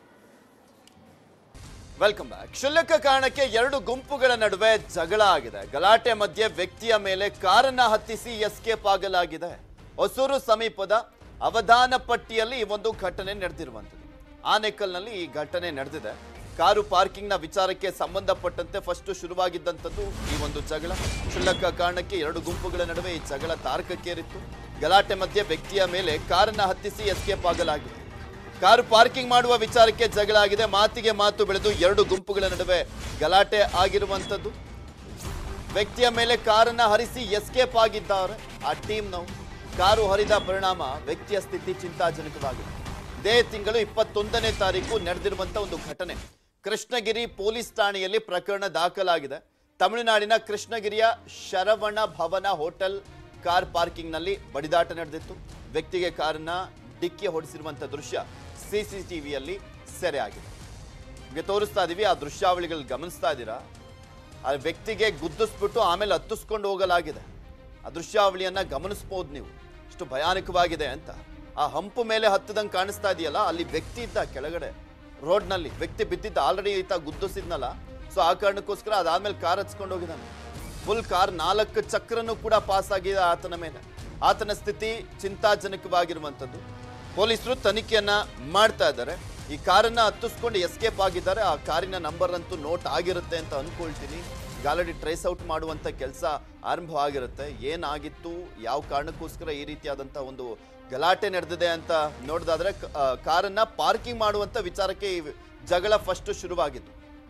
ವೆಲ್ಕಮ್ ಬ್ಯಾಕ್ ಕ್ಷುಲ್ಲಕ ಕಾರಣಕ್ಕೆ ಎರಡು ಗುಂಪುಗಳ ನಡುವೆ ಜಗಳ ಆಗಿದೆ ಗಲಾಟೆ ಮಧ್ಯೆ ವ್ಯಕ್ತಿಯ ಮೇಲೆ ಕಾರನ್ನ ಹತ್ತಿಸಿ ಎಸ್ಕೇಪ್ ಆಗಲಾಗಿದೆ ಹೊಸೂರು ಸಮೀಪದ ಅವಧಾನ ಪಟ್ಟಿಯಲ್ಲಿ ಈ ಒಂದು ಘಟನೆ ನಡೆದಿರುವಂಥದ್ದು ಆನೇಕಲ್ನಲ್ಲಿ ಈ ಘಟನೆ ನಡೆದಿದೆ ಕಾರು ಪಾರ್ಕಿಂಗ್ನ ವಿಚಾರಕ್ಕೆ ಸಂಬಂಧಪಟ್ಟಂತೆ ಫಸ್ಟ್ ಶುರುವಾಗಿದ್ದಂಥದ್ದು ಈ ಒಂದು ಜಗಳ ಕ್ಷುಲ್ಲಕ ಕಾರಣಕ್ಕೆ ಎರಡು ಗುಂಪುಗಳ ನಡುವೆ ಈ ಜಗಳ ತಾರಕಕ್ಕೇರಿತ್ತು ಗಲಾಟೆ ಮಧ್ಯೆ ವ್ಯಕ್ತಿಯ ಮೇಲೆ ಕಾರನ್ನ ಹತ್ತಿಸಿ ಎಸ್ಕೇಪ್ ಆಗಲಾಗಿದೆ ಕಾರು ಪಾರ್ಕಿಂಗ್ ಮಾಡುವ ವಿಚಾರಕ್ಕೆ ಜಗಳ ಆಗಿದೆ ಮಾತಿಗೆ ಮಾತು ಬೆಳೆದು ಎರಡು ಗುಂಪುಗಳ ನಡುವೆ ಗಲಾಟೆ ಆಗಿರುವಂಥದ್ದು ವ್ಯಕ್ತಿಯ ಮೇಲೆ ಕಾರನ್ನ ಹರಿಸಿ ಎಸ್ಕೇಪ್ ಆಗಿದ್ದಾರೆ ಆ ಟೀಮ್ನವು ಕಾರು ಹರಿದ ಪರಿಣಾಮ ವ್ಯಕ್ತಿಯ ಸ್ಥಿತಿ ಚಿಂತಾಜನಕವಾಗಿದೆ ಇದೇ ತಿಂಗಳು ಇಪ್ಪತ್ತೊಂದನೇ ತಾರೀಕು ನಡೆದಿರುವಂತ ಒಂದು ಘಟನೆ ಕೃಷ್ಣಗಿರಿ ಪೊಲೀಸ್ ಠಾಣೆಯಲ್ಲಿ ಪ್ರಕರಣ ದಾಖಲಾಗಿದೆ ತಮಿಳುನಾಡಿನ ಕೃಷ್ಣಗಿರಿಯ ಶರವಣ ಭವನ ಹೋಟೆಲ್ ಕಾರ್ ಪಾರ್ಕಿಂಗ್ನಲ್ಲಿ ಬಡಿದಾಟ ನಡೆದಿತ್ತು ವ್ಯಕ್ತಿಗೆ ಕಾರನ್ನ ಡಿಕ್ಕಿ ಹೊಡೆಸಿರುವಂತ ದೃಶ್ಯ ಸಿಸಿಟಿವಿಯಲ್ಲಿ ಸೆರೆ ಆಗಿದೆ ನಿಮಗೆ ತೋರಿಸ್ತಾ ಇದೀವಿ ಆ ದೃಶ್ಯಾವಳಿಗಳು ಗಮನಿಸ್ತಾ ಇದ್ದೀರಾ ಆ ವ್ಯಕ್ತಿಗೆ ಗುದ್ದಿಸ್ಬಿಟ್ಟು ಆಮೇಲೆ ಹತ್ತಿಸ್ಕೊಂಡು ಹೋಗಲಾಗಿದೆ ಆ ದೃಶ್ಯಾವಳಿಯನ್ನ ಗಮನಿಸ್ಬೋದು ನೀವು ಇಷ್ಟು ಭಯಾನಕವಾಗಿದೆ ಅಂತ ಆ ಹಂಪು ಮೇಲೆ ಹತ್ತದಂಗೆ ಕಾಣಿಸ್ತಾ ಇದೆಯಲ್ಲ ಅಲ್ಲಿ ವ್ಯಕ್ತಿ ಇದ್ದ ಕೆಳಗಡೆ ರೋಡ್ನಲ್ಲಿ ವ್ಯಕ್ತಿ ಬಿದ್ದಿದ್ದ ಆಲ್ರೆಡಿ ಈತ ಗುದ್ದಿಸಿದ್ನಲ್ಲ ಸೊ ಆ ಕಾರಣಕ್ಕೋಸ್ಕರ ಅದಾದ್ಮೇಲೆ ಕಾರ್ ಹಚ್ಕೊಂಡು ಹೋಗಿದ್ದಾನೆ ಫುಲ್ ಕಾರ್ ನಾಲ್ಕು ಚಕ್ರನೂ ಕೂಡ ಪಾಸ್ ಆಗಿದೆ ಆತನ ಮೇಲೆ ಆತನ ಸ್ಥಿತಿ ಚಿಂತಾಜನಕವಾಗಿರುವಂಥದ್ದು ಪೊಲೀಸರು ತನಿಖೆಯನ್ನ ಮಾಡ್ತಾ ಇದ್ದಾರೆ ಈ ಕಾರನ್ನ ಹತ್ತಿಸ್ಕೊಂಡು ಎಸ್ಕೇಪ್ ಆಗಿದ್ದಾರೆ ಆ ಕಾರಿನ ನಂಬರ್ ಅಂತೂ ನೋಟ್ ಆಗಿರುತ್ತೆ ಅಂತ ಅನ್ಕೊಳ್ತೀನಿ ಈಗ ಆಲ್ರೆಡಿ ಟ್ರೇಸ್ ಔಟ್ ಮಾಡುವಂತ ಕೆಲಸ ಆರಂಭ ಆಗಿರುತ್ತೆ ಏನಾಗಿತ್ತು ಯಾವ ಕಾರಣಕ್ಕೋಸ್ಕರ ಈ ರೀತಿಯಾದಂಥ ಒಂದು ಗಲಾಟೆ ನಡೆದಿದೆ ಅಂತ ನೋಡಿದಾದ್ರೆ ಕ- ಆ, ಕಾರನ್ನ ಪಾರ್ಕಿಂಗ್ ಮಾಡುವಂತ ವಿಚಾರಕ್ಕೆ ಈ ಜಗಳ ಫಸ್ಟ್ ಶುರುವಾಗಿತ್ತು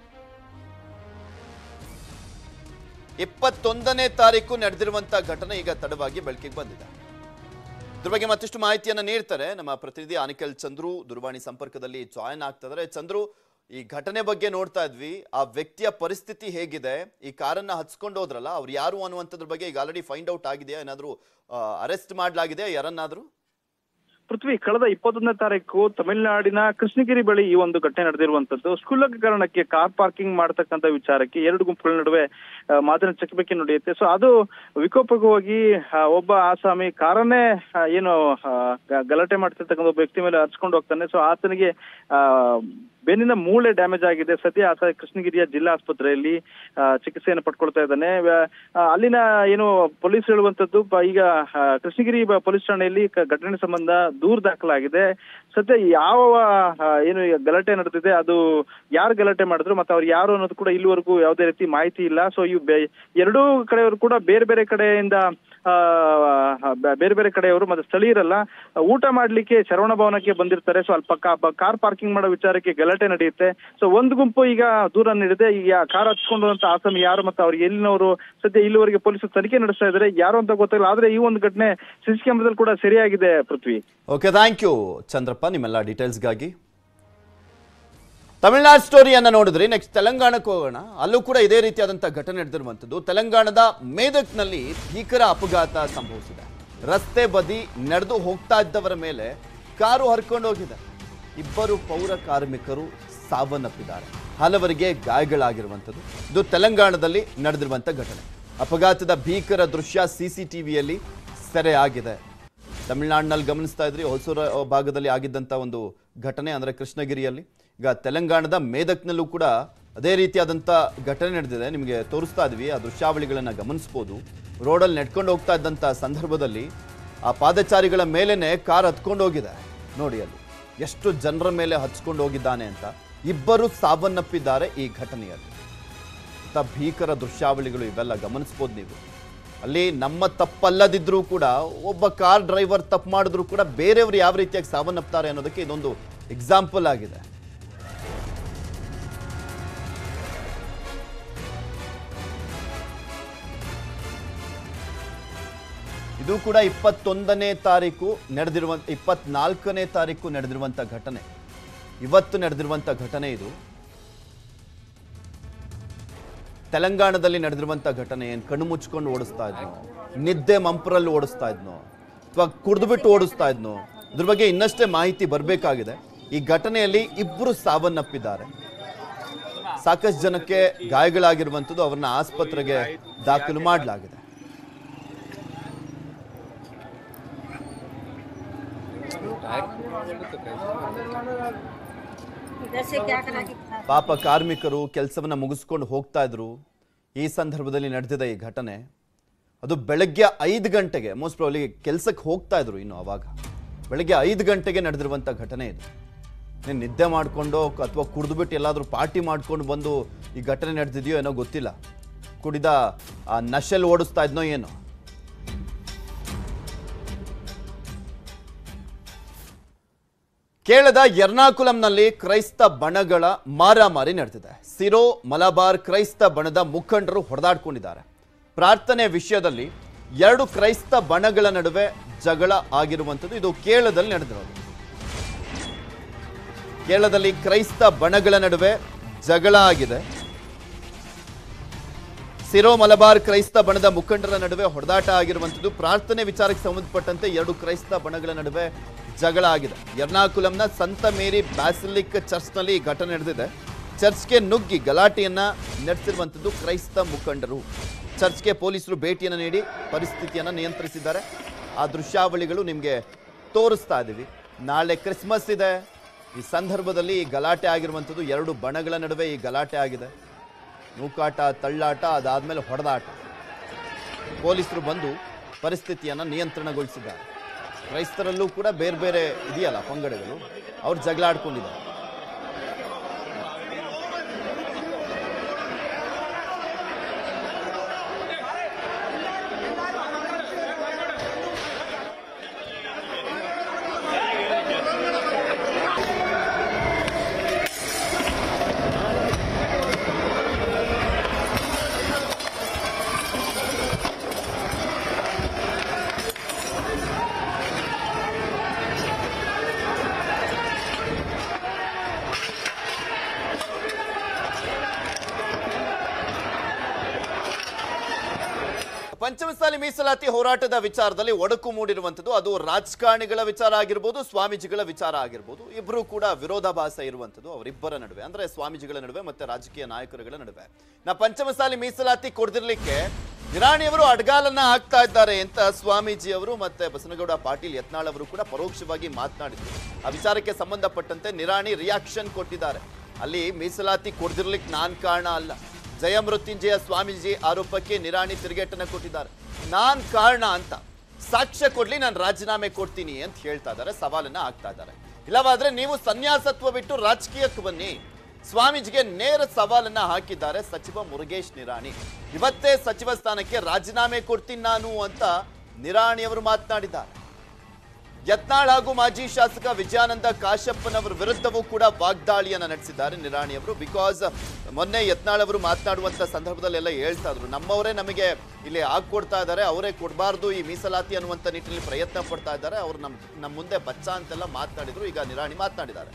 ಇಪ್ಪತ್ತೊಂದನೇ ತಾರೀಕು ನಡೆದಿರುವಂತ ಘಟನೆ ಈಗ ತಡವಾಗಿ ಬೆಳಕಿಗೆ ಬಂದಿದೆ ಇದ್ರ ಬಗ್ಗೆ ಮತ್ತಷ್ಟು ಮಾಹಿತಿಯನ್ನ ನೀಡ್ತಾರೆ ನಮ್ಮ ಪ್ರತಿನಿಧಿ ಆನಿಕಲ್ ಚಂದ್ರು ದೂರವಾಣಿ ಸಂಪರ್ಕದಲ್ಲಿ ಜಾಯಿನ್ ಆಗ್ತಿದ್ದಾರೆ ಚಂದ್ರು ಈ ಘಟನೆ ಬಗ್ಗೆ ನೋಡ್ತಾ ಇದ್ವಿ ಆ ವ್ಯಕ್ತಿಯ ಪರಿಸ್ಥಿತಿ ಹೇಗಿದೆ ಈ ಕಾರನ್ನ ಹಚ್ಕೊಂಡು ಹೋದ್ರಲ್ಲ ಅವ್ರು ಯಾರು ಅನ್ನುವಂಥದ್ರ ಬಗ್ಗೆ ಈಗ ಆಲ್ರೆಡಿ ಫೈಂಡ್ ಔಟ್ ಆಗಿದೆಯಾ ಏನಾದ್ರು ಅರೆಸ್ಟ್ ಮಾಡಲಾಗಿದೆಯಾ ಯಾರನ್ನಾದ್ರೂ ಪೃಥ್ವಿ ಕಳೆದ ಇಪ್ಪತ್ತೊಂದನೇ ತಾರೀಕು ತಮಿಳುನಾಡಿನ ಕೃಷ್ಣಗಿರಿ ಬಳಿ ಈ ಒಂದು ಘಟನೆ ನಡೆದಿರುವಂತದ್ದು ಕ್ಷುಲ್ಲಕ ಕಾರಣಕ್ಕೆ ಕಾರ್ ಪಾರ್ಕಿಂಗ್ ಮಾಡತಕ್ಕಂತ ವಿಚಾರಕ್ಕೆ ಎರಡು ಗುಂಪುಗಳ ನಡುವೆ ಆ, ಮಾತಿನ ಚಕಮಕಿ ನಡೆಯುತ್ತೆ ಸೊ ಅದು ವಿಕೋಪಕ್ಕೆ ಹೋಗಿ ಆ, ಒಬ್ಬ ಆಸಾಮಿ ಕಾರನ್ನೇ ಆ, ಏನು ಆ, ಗ- ಗಲಾಟೆ ಮಾಡ್ತಿರ್ತಕ್ಕಂಥ ಒಬ್ಬ ವ್ಯಕ್ತಿ ಮೇಲೆ ಹರ್ಸ್ಕೊಂಡು ಹೋಗ್ತಾನೆ ಸೊ ಆತನಿಗೆ ಆ ಬೆನ್ನಿನ ಮೂಳೆ ಡ್ಯಾಮೇಜ್ ಆಗಿದೆ ಸದ್ಯ ಆತ ಕೃಷ್ಣಗಿರಿಯ ಜಿಲ್ಲಾ ಆಸ್ಪತ್ರೆಯಲ್ಲಿ ಆ, ಚಿಕಿತ್ಸೆಯನ್ನು ಪಡ್ಕೊಳ್ತಾ ಇದ್ದಾನೆ ವ್ಯ- ಆ, ಅಲ್ಲಿನ ಏನು ಪೊಲೀಸ್ ಹೇಳುವಂತದ್ದು ಪ- ಈಗ ಆ, ಕೃಷ್ಣಗಿರಿ ಬ- ಪೊಲೀಸ್ ಠಾಣೆಯಲ್ಲಿ ಕ- ಘಟನೆ ಸಂಬಂಧ ದೂರು ದಾಖಲಾಗಿದೆ ಸದ್ಯ ಯಾವ ಆ, ಏನು ಈಗ ಗಲಾಟೆ ನಡೆದಿದೆ ಅದು ಯಾರು ಗಲಾಟೆ ಮಾಡಿದ್ರು ಮತ್ತೆ ಅವ್ರು ಯಾರು ಅನ್ನೋದು ಕೂಡ ಇಲ್ಲಿವರೆಗೂ ಯಾವುದೇ ರೀತಿ ಮಾಹಿತಿ ಇಲ್ಲ ಸೊ ಇವು ಬೆ- ಎರಡೂ ಕಡೆಯವರು ಕೂಡ ಬೇರೆ ಬೇರೆ ಕಡೆಯಿಂದ ಆ, ಬ- ಬೇರೆ ಬೇರೆ ಕಡೆಯವರು ಮತ್ತೆ ಸ್ಥಳೀಯರಲ್ಲ ಊಟ ಮಾಡ್ಲಿಕ್ಕೆ ಶರವಣ ಭವನಕ್ಕೆ ಬಂದಿರ್ತಾರೆ ಸೊ ಅಲ್ಲಿ ಪಕ್ಕ ಕಾರ್ ಪಾರ್ಕಿಂಗ್ ಮಾಡೋ ವಿಚಾರಕ್ಕೆ ಗಲಾಟೆ ನಡೆಯುತ್ತೆ ಸೊ ಒಂದು ಗುಂಪು ಈಗ ದೂರ ನೀಡಿದೆ ಈಗ ಕಾರ್ ಹಚ್ಕೊಂಡು ಅಂತ ಆಸಾಮಿ ಯಾರು ಮತ್ತೆ ಅವ್ರಿಗೆ ಎಲ್ಲಿನವರು ಸದ್ಯ ಇಲ್ಲಿವರೆಗೆ ಪೊಲೀಸರು ತನಿಖೆ ನಡೆಸ್ತಾ ಇದ್ದಾರೆ ಯಾರು ಅಂತ ಗೊತ್ತಿಲ್ಲ ಆದ್ರೆ ಈ ಒಂದು ಘಟನೆ ಸಿಸಿ ಕ್ಯಾಮ್ರಾದಲ್ಲಿ ಕೂಡ ಸರಿಯಾಗಿದೆ Prithvi okay thank you Chandrappa ನಿಮ್ಮೆಲ್ಲ ಡೀಟೇಲ್ಸ್ಗಾಗಿ ತಮಿಳ್ನಾಡು ಸ್ಟೋರಿಯನ್ನ ನೋಡಿದ್ರಿ ನೆಕ್ಸ್ಟ್ ತೆಲಂಗಾಣಕ್ಕೆ ಹೋಗೋಣ ಅಲ್ಲೂ ಕೂಡ ಇದೇ ರೀತಿಯಾದಂಥ ಘಟನೆ ನಡೆದಿರುವಂಥದ್ದು ತೆಲಂಗಾಣದ ಮೇದಕ್ನಲ್ಲಿ ಭೀಕರ ಅಪಘಾತ ಸಂಭವಿಸಿದೆ ರಸ್ತೆ ಬದಿ ನಡೆದು ಹೋಗ್ತಾ ಇದ್ದವರ ಮೇಲೆ ಕಾರು ಹರ್ಕೊಂಡು ಹೋಗಿದೆ ಇಬ್ಬರು ಪೌರ ಕಾರ್ಮಿಕರು ಸಾವನ್ನಪ್ಪಿದ್ದಾರೆ ಹಲವರಿಗೆ ಗಾಯಗಳಾಗಿರುವಂಥದ್ದು ಇದು ತೆಲಂಗಾಣದಲ್ಲಿ ನಡೆದಿರುವಂಥ ಘಟನೆ ಅಪಘಾತದ ಭೀಕರ ದೃಶ್ಯ ಸಿಸಿಟಿವಿಯಲ್ಲಿ ಸೆರೆಯಾಗಿದೆ ತಮಿಳುನಾಡಿನಲ್ಲಿ ಗಮನಿಸ್ತಾ ಇದ್ರಿ ಹೊಸೂರ ಭಾಗದಲ್ಲಿ ಆಗಿದ್ದಂಥ ಒಂದು ಘಟನೆ ಅಂದರೆ ಕೃಷ್ಣಗಿರಿಯಲ್ಲಿ ಈಗ ತೆಲಂಗಾಣದ ಮೇದಕ್ನಲ್ಲೂ ಕೂಡ ಅದೇ ರೀತಿಯಾದಂಥ ಘಟನೆ ನಡೆದಿದೆ ನಿಮಗೆ ತೋರಿಸ್ತಾ ಇದ್ವಿ ಆ ದೃಶ್ಯಾವಳಿಗಳನ್ನು ಗಮನಿಸ್ಬೋದು ರೋಡಲ್ಲಿ ನೆಡ್ಕೊಂಡು ಹೋಗ್ತಾ ಇದ್ದಂಥ ಸಂದರ್ಭದಲ್ಲಿ ಆ ಪಾದಚಾರಿಗಳ ಮೇಲೇನೆ ಕಾರ್ ಹತ್ಕೊಂಡು ಹೋಗಿದೆ ನೋಡಿ ಅಲ್ಲಿ ಎಷ್ಟು ಜನರ ಮೇಲೆ ಹಚ್ಕೊಂಡು ಹೋಗಿದ್ದಾನೆ ಅಂತ ಇಬ್ಬರು ಸಾವನ್ನಪ್ಪಿದ್ದಾರೆ ಈ ಘಟನೆಯಲ್ಲಿ ಇಂಥ ಭೀಕರ ದೃಶ್ಯಾವಳಿಗಳು ಇವೆಲ್ಲ ಗಮನಿಸ್ಬೋದು ನೀವು ಅಲ್ಲಿ ನಮ್ಮ ತಪ್ಪಲ್ಲದಿದ್ರೂ ಕೂಡ ಒಬ್ಬ ಕಾರ್ ಡ್ರೈವರ್ ತಪ್ಪು ಮಾಡಿದ್ರು ಕೂಡ ಬೇರೆಯವರು ಯಾವ ರೀತಿಯಾಗಿ ಸಾವನ್ನಪ್ತಾರೆ ಅನ್ನೋದಕ್ಕೆ ಇದೊಂದು ಎಕ್ಸಾಂಪಲ್ ಆಗಿದೆ ಇದು ಕೂಡ ಇಪ್ಪತ್ತೊಂದನೇ ತಾರೀಕು ನಡೆದಿರುವಂತ ಇಪ್ಪತ್ನಾಲ್ಕನೇ ತಾರೀಕು ನಡೆದಿರುವಂಥ ಘಟನೆ ಇವತ್ತು ನಡೆದಿರುವಂಥ ಘಟನೆ ಇದು ತೆಲಂಗಾಣದಲ್ಲಿ ನಡೆದಿರುವಂಥ ಘಟನೆ ಏನು ಕಣ್ಣು ಮುಚ್ಕೊಂಡು ಓಡಿಸ್ತಾ ಇದ್ನೋ ನಿದ್ದೆ ಮಂಪರಲ್ಲಿ ಓಡಿಸ್ತಾ ಇದ್ನೋ ಅಥವಾ ಕುಡಿದ್ಬಿಟ್ಟು ಓಡಿಸ್ತಾ ಇದ್ನೋ ಇದ್ರ ಬಗ್ಗೆ ಇನ್ನಷ್ಟೇ ಮಾಹಿತಿ ಬರಬೇಕಾಗಿದೆ ಈ ಘಟನೆಯಲ್ಲಿ ಇಬ್ಬರು ಸಾವನ್ನಪ್ಪಿದ್ದಾರೆ ಸಾಕಷ್ಟು ಜನಕ್ಕೆ ಗಾಯಗಳಾಗಿರುವಂಥದ್ದು ಅವ್ರನ್ನ ಆಸ್ಪತ್ರೆಗೆ ದಾಖಲು ಮಾಡಲಾಗಿದೆ इधर से क्या करा के ಪಾಪ ಕಾರ್ಮಿಕರು ಕೆಲಸವನ್ನ ಮುಗಿಸ್ಕೊಂಡು ಹೋಗ್ತಾ ಇದ್ರು ಈ ಸಂದರ್ಭದಲ್ಲಿ ನಡೆದಿದೆ ಈ ಘಟನೆ ಅದು ಬೆಳಗ್ಗೆ ಐದು ಗಂಟೆಗೆ ಮೋಸ್ಟ್ ಪ್ರಾಬ್ಲಿ ಕೆಲಸಕ್ಕೆ ಹೋಗ್ತಾ ಇದ್ರು ಇನ್ನು ಅವಾಗ ಬೆಳಗ್ಗೆ ಐದು ಗಂಟೆಗೆ ನಡೆದಿರುವಂಥ ಘಟನೆ ಇದು ನೀನು ನಿದ್ದೆ ಮಾಡಿಕೊಂಡು ಅಥವಾ ಕುಡಿದ್ಬಿಟ್ಟು ಎಲ್ಲಾದರೂ ಪಾರ್ಟಿ ಮಾಡ್ಕೊಂಡು ಬಂದು ಈ ಘಟನೆ ನಡೆದಿದೆಯೋ ಏನೋ ಗೊತ್ತಿಲ್ಲ ಕುಡಿದ ಆ ನಶೆಲ್ ಓಡಿಸ್ತಾ ಇದ್ನೋ ಏನೋ ಕೇರಳದ ಎರ್ನಾಕುಲಂನಲ್ಲಿ ಕ್ರೈಸ್ತ ಬಣಗಳ ಮಾರಾಮಾರಿ ನಡೆದಿದೆ ಸಿರೋ ಮಲಬಾರ್ ಕ್ರೈಸ್ತ ಬಣದ ಮುಖಂಡರು ಹೊಡೆದಾಡ್ಕೊಂಡಿದ್ದಾರೆ ಪ್ರಾರ್ಥನೆ ವಿಷಯದಲ್ಲಿ ಎರಡು ಕ್ರೈಸ್ತ ಬಣಗಳ ನಡುವೆ ಜಗಳ ಆಗಿರುವಂಥದ್ದು ಇದು ಕೇರಳದಲ್ಲಿ ನಡೆದಿರೋದು ಕೇರಳದಲ್ಲಿ ಕ್ರೈಸ್ತ ಬಣಗಳ ನಡುವೆ ಜಗಳ ಆಗಿದೆ ಸಿರೋ ಮಲಬಾರ್ ಕ್ರೈಸ್ತ ಬಣದ ಮುಖಂಡರ ನಡುವೆ ಹೊಡೆದಾಟ ಆಗಿರುವಂಥದ್ದು ಪ್ರಾರ್ಥನೆ ವಿಚಾರಕ್ಕೆ ಸಂಬಂಧಪಟ್ಟಂತೆ ಎರಡು ಕ್ರೈಸ್ತ ಬಣಗಳ ನಡುವೆ ಜಗಳ ಆಗಿದೆ ಎರ್ನಾಕುಲಂನ ಸಂತ ಮೇರಿ ಬ್ಯಾಸಿಲಿಕ್ ಚರ್ಚ್ನಲ್ಲಿ ಈ ಘಟನೆ ನಡೆದಿದೆ ಚರ್ಚ್ಗೆ ನುಗ್ಗಿ ಗಲಾಟೆಯನ್ನ ನಡೆಸಿರುವಂಥದ್ದು ಕ್ರೈಸ್ತ ಮುಖಂಡರು ಚರ್ಚ್ಗೆ ಪೊಲೀಸರು ಭೇಟಿಯನ್ನು ನೀಡಿ ಪರಿಸ್ಥಿತಿಯನ್ನು ನಿಯಂತ್ರಿಸಿದ್ದಾರೆ ಆ ದೃಶ್ಯಾವಳಿಗಳು ನಿಮಗೆ ತೋರಿಸ್ತಾ ಇದ್ದೀವಿ ನಾಳೆ ಕ್ರಿಸ್ಮಸ್ ಇದೆ ಈ ಸಂದರ್ಭದಲ್ಲಿ ಈ ಗಲಾಟೆ ಆಗಿರುವಂಥದ್ದು ಎರಡು ಬಣಗಳ ನಡುವೆ ಈ ಗಲಾಟೆ ಆಗಿದೆ ನೂಕಾಟ ತಳ್ಳಾಟ ಅದಾದ್ಮೇಲೆ ಹೊಡೆದಾಟ ಪೊಲೀಸರು ಬಂದು ಪರಿಸ್ಥಿತಿಯನ್ನು ನಿಯಂತ್ರಣಗೊಳಿಸಿದ್ದಾರೆ ಕ್ರೈಸ್ತರಲ್ಲೂ ಕೂಡ ಬೇರೆ ಬೇರೆ ಇದೆಯಲ್ಲ ಪಂಗಡಗಳು ಅವ್ರು ಜಗಳ ಆಡ್ಕೊಂಡಿದ್ದಾರೆ ಪಂಚಮಸಾಲಿ ಮೀಸಲಾತಿ ಹೋರಾಟದ ವಿಚಾರದಲ್ಲಿ ಒಡಕು ಮೂಡಿರುವಂಥದ್ದು ಅದು ರಾಜಕಾರಣಿಗಳ ವಿಚಾರ ಆಗಿರ್ಬೋದು ಸ್ವಾಮೀಜಿಗಳ ವಿಚಾರ ಆಗಿರ್ಬೋದು ಇಬ್ಬರು ಕೂಡ ವಿರೋಧಾಭಾಸ ಇರುವಂಥದ್ದು ಅವರಿಬ್ಬರ ನಡುವೆ ಅಂದ್ರೆ ಸ್ವಾಮೀಜಿಗಳ ನಡುವೆ ಮತ್ತೆ ರಾಜಕೀಯ ನಾಯಕರುಗಳ ನಡುವೆ ನಾ ಪಂಚಮಸಾಲಿ ಮೀಸಲಾತಿ ಕೊಡ್ದಿರ್ಲಿಕ್ಕೆ ನಿರಾಣಿಯವರು ಅಡ್ಗಾಲನ್ನ ಹಾಕ್ತಾ ಇದ್ದಾರೆ ಅಂತ ಸ್ವಾಮೀಜಿ ಅವರು ಮತ್ತೆ ಬಸನಗೌಡ ಪಾಟೀಲ್ ಯತ್ನಾಳ್ ಅವರು ಕೂಡ ಪರೋಕ್ಷವಾಗಿ ಮಾತನಾಡಿದ್ರು ಆ ವಿಚಾರಕ್ಕೆ ಸಂಬಂಧಪಟ್ಟಂತೆ ನಿರಾಣಿ ರಿಯಾಕ್ಷನ್ ಕೊಟ್ಟಿದ್ದಾರೆ ಅಲ್ಲಿ ಮೀಸಲಾತಿ ಕೊಡ್ದಿರ್ಲಿಕ್ಕೆ ನಾನ್ ಕಾರಣ ಅಲ್ಲ ಜಯಮೃತ್ಯುಂಜಯ ಸ್ವಾಮೀಜಿ ಆರೋಪಕ್ಕೆ ನಿರಾಣಿ ತಿರುಗೇಟನ್ನ ಕೊಟ್ಟಿದ್ದಾರೆ ನಾನ್ ಕಾರಣ ಅಂತ ಸಾಕ್ಷ್ಯ ಕೊಡ್ಲಿ ನಾನು ರಾಜೀನಾಮೆ ಕೊಡ್ತೀನಿ ಅಂತ ಹೇಳ್ತಾ ಇದ್ದಾರೆ ಸವಾಲನ್ನ ಹಾಕ್ತಾ ಇದ್ದಾರೆ ಇಲ್ಲವಾದ್ರೆ ನೀವು ಸನ್ಯಾಸತ್ವ ಬಿಟ್ಟು ರಾಜಕೀಯಕ್ಕೆ ಬನ್ನಿ ಸ್ವಾಮೀಜಿಗೆ ನೇರ ಸವಾಲನ್ನ ಹಾಕಿದ್ದಾರೆ ಸಚಿವ ಮುರುಗೇಶ್ ನಿರಾಣಿ ಇವತ್ತೇ ಸಚಿವ ಸ್ಥಾನಕ್ಕೆ ರಾಜೀನಾಮೆ ಕೊಡ್ತೀನಿ ನಾನು ಅಂತ ನಿರಾಣಿಯವರು ಮಾತನಾಡಿದ್ದಾರೆ ಯತ್ನಾಳ್ ಹಾಗೂ ಮಾಜಿ ಶಾಸಕ ವಿಜಯಾನಂದ ಕಾಶಪ್ಪನವರ ವಿರುದ್ಧವೂ ಕೂಡ ವಾಗ್ದಾಳಿಯನ್ನ ನಡೆಸಿದ್ದಾರೆ ನಿರಾಣಿಯವರು ಬಿಕಾಸ್ ಮೊನ್ನೆ ಯತ್ನಾಳ್ ಅವರು ಮಾತನಾಡುವಂತ ಸಂದರ್ಭದಲ್ಲೆಲ್ಲ ಹೇಳ್ತಾ ಇದ್ರು ನಮ್ಮವರೇ ನಮಗೆ ಇಲ್ಲಿ ಹಾಕೊಡ್ತಾ ಇದ್ದಾರೆ ಅವರೇ ಕೊಡಬಾರ್ದು ಈ ಮೀಸಲಾತಿ ಅನ್ನುವಂತ ನಿಟ್ಟಿನಲ್ಲಿ ಪ್ರಯತ್ನ ಪಡ್ತಾ ಇದ್ದಾರೆ ಅವ್ರು ನಮ್ ನಮ್ಮ ಮುಂದೆ ಬಚ್ಚ ಅಂತೆಲ್ಲ ಮಾತನಾಡಿದ್ರು ಈಗ ನಿರಾಣಿ ಮಾತನಾಡಿದ್ದಾರೆ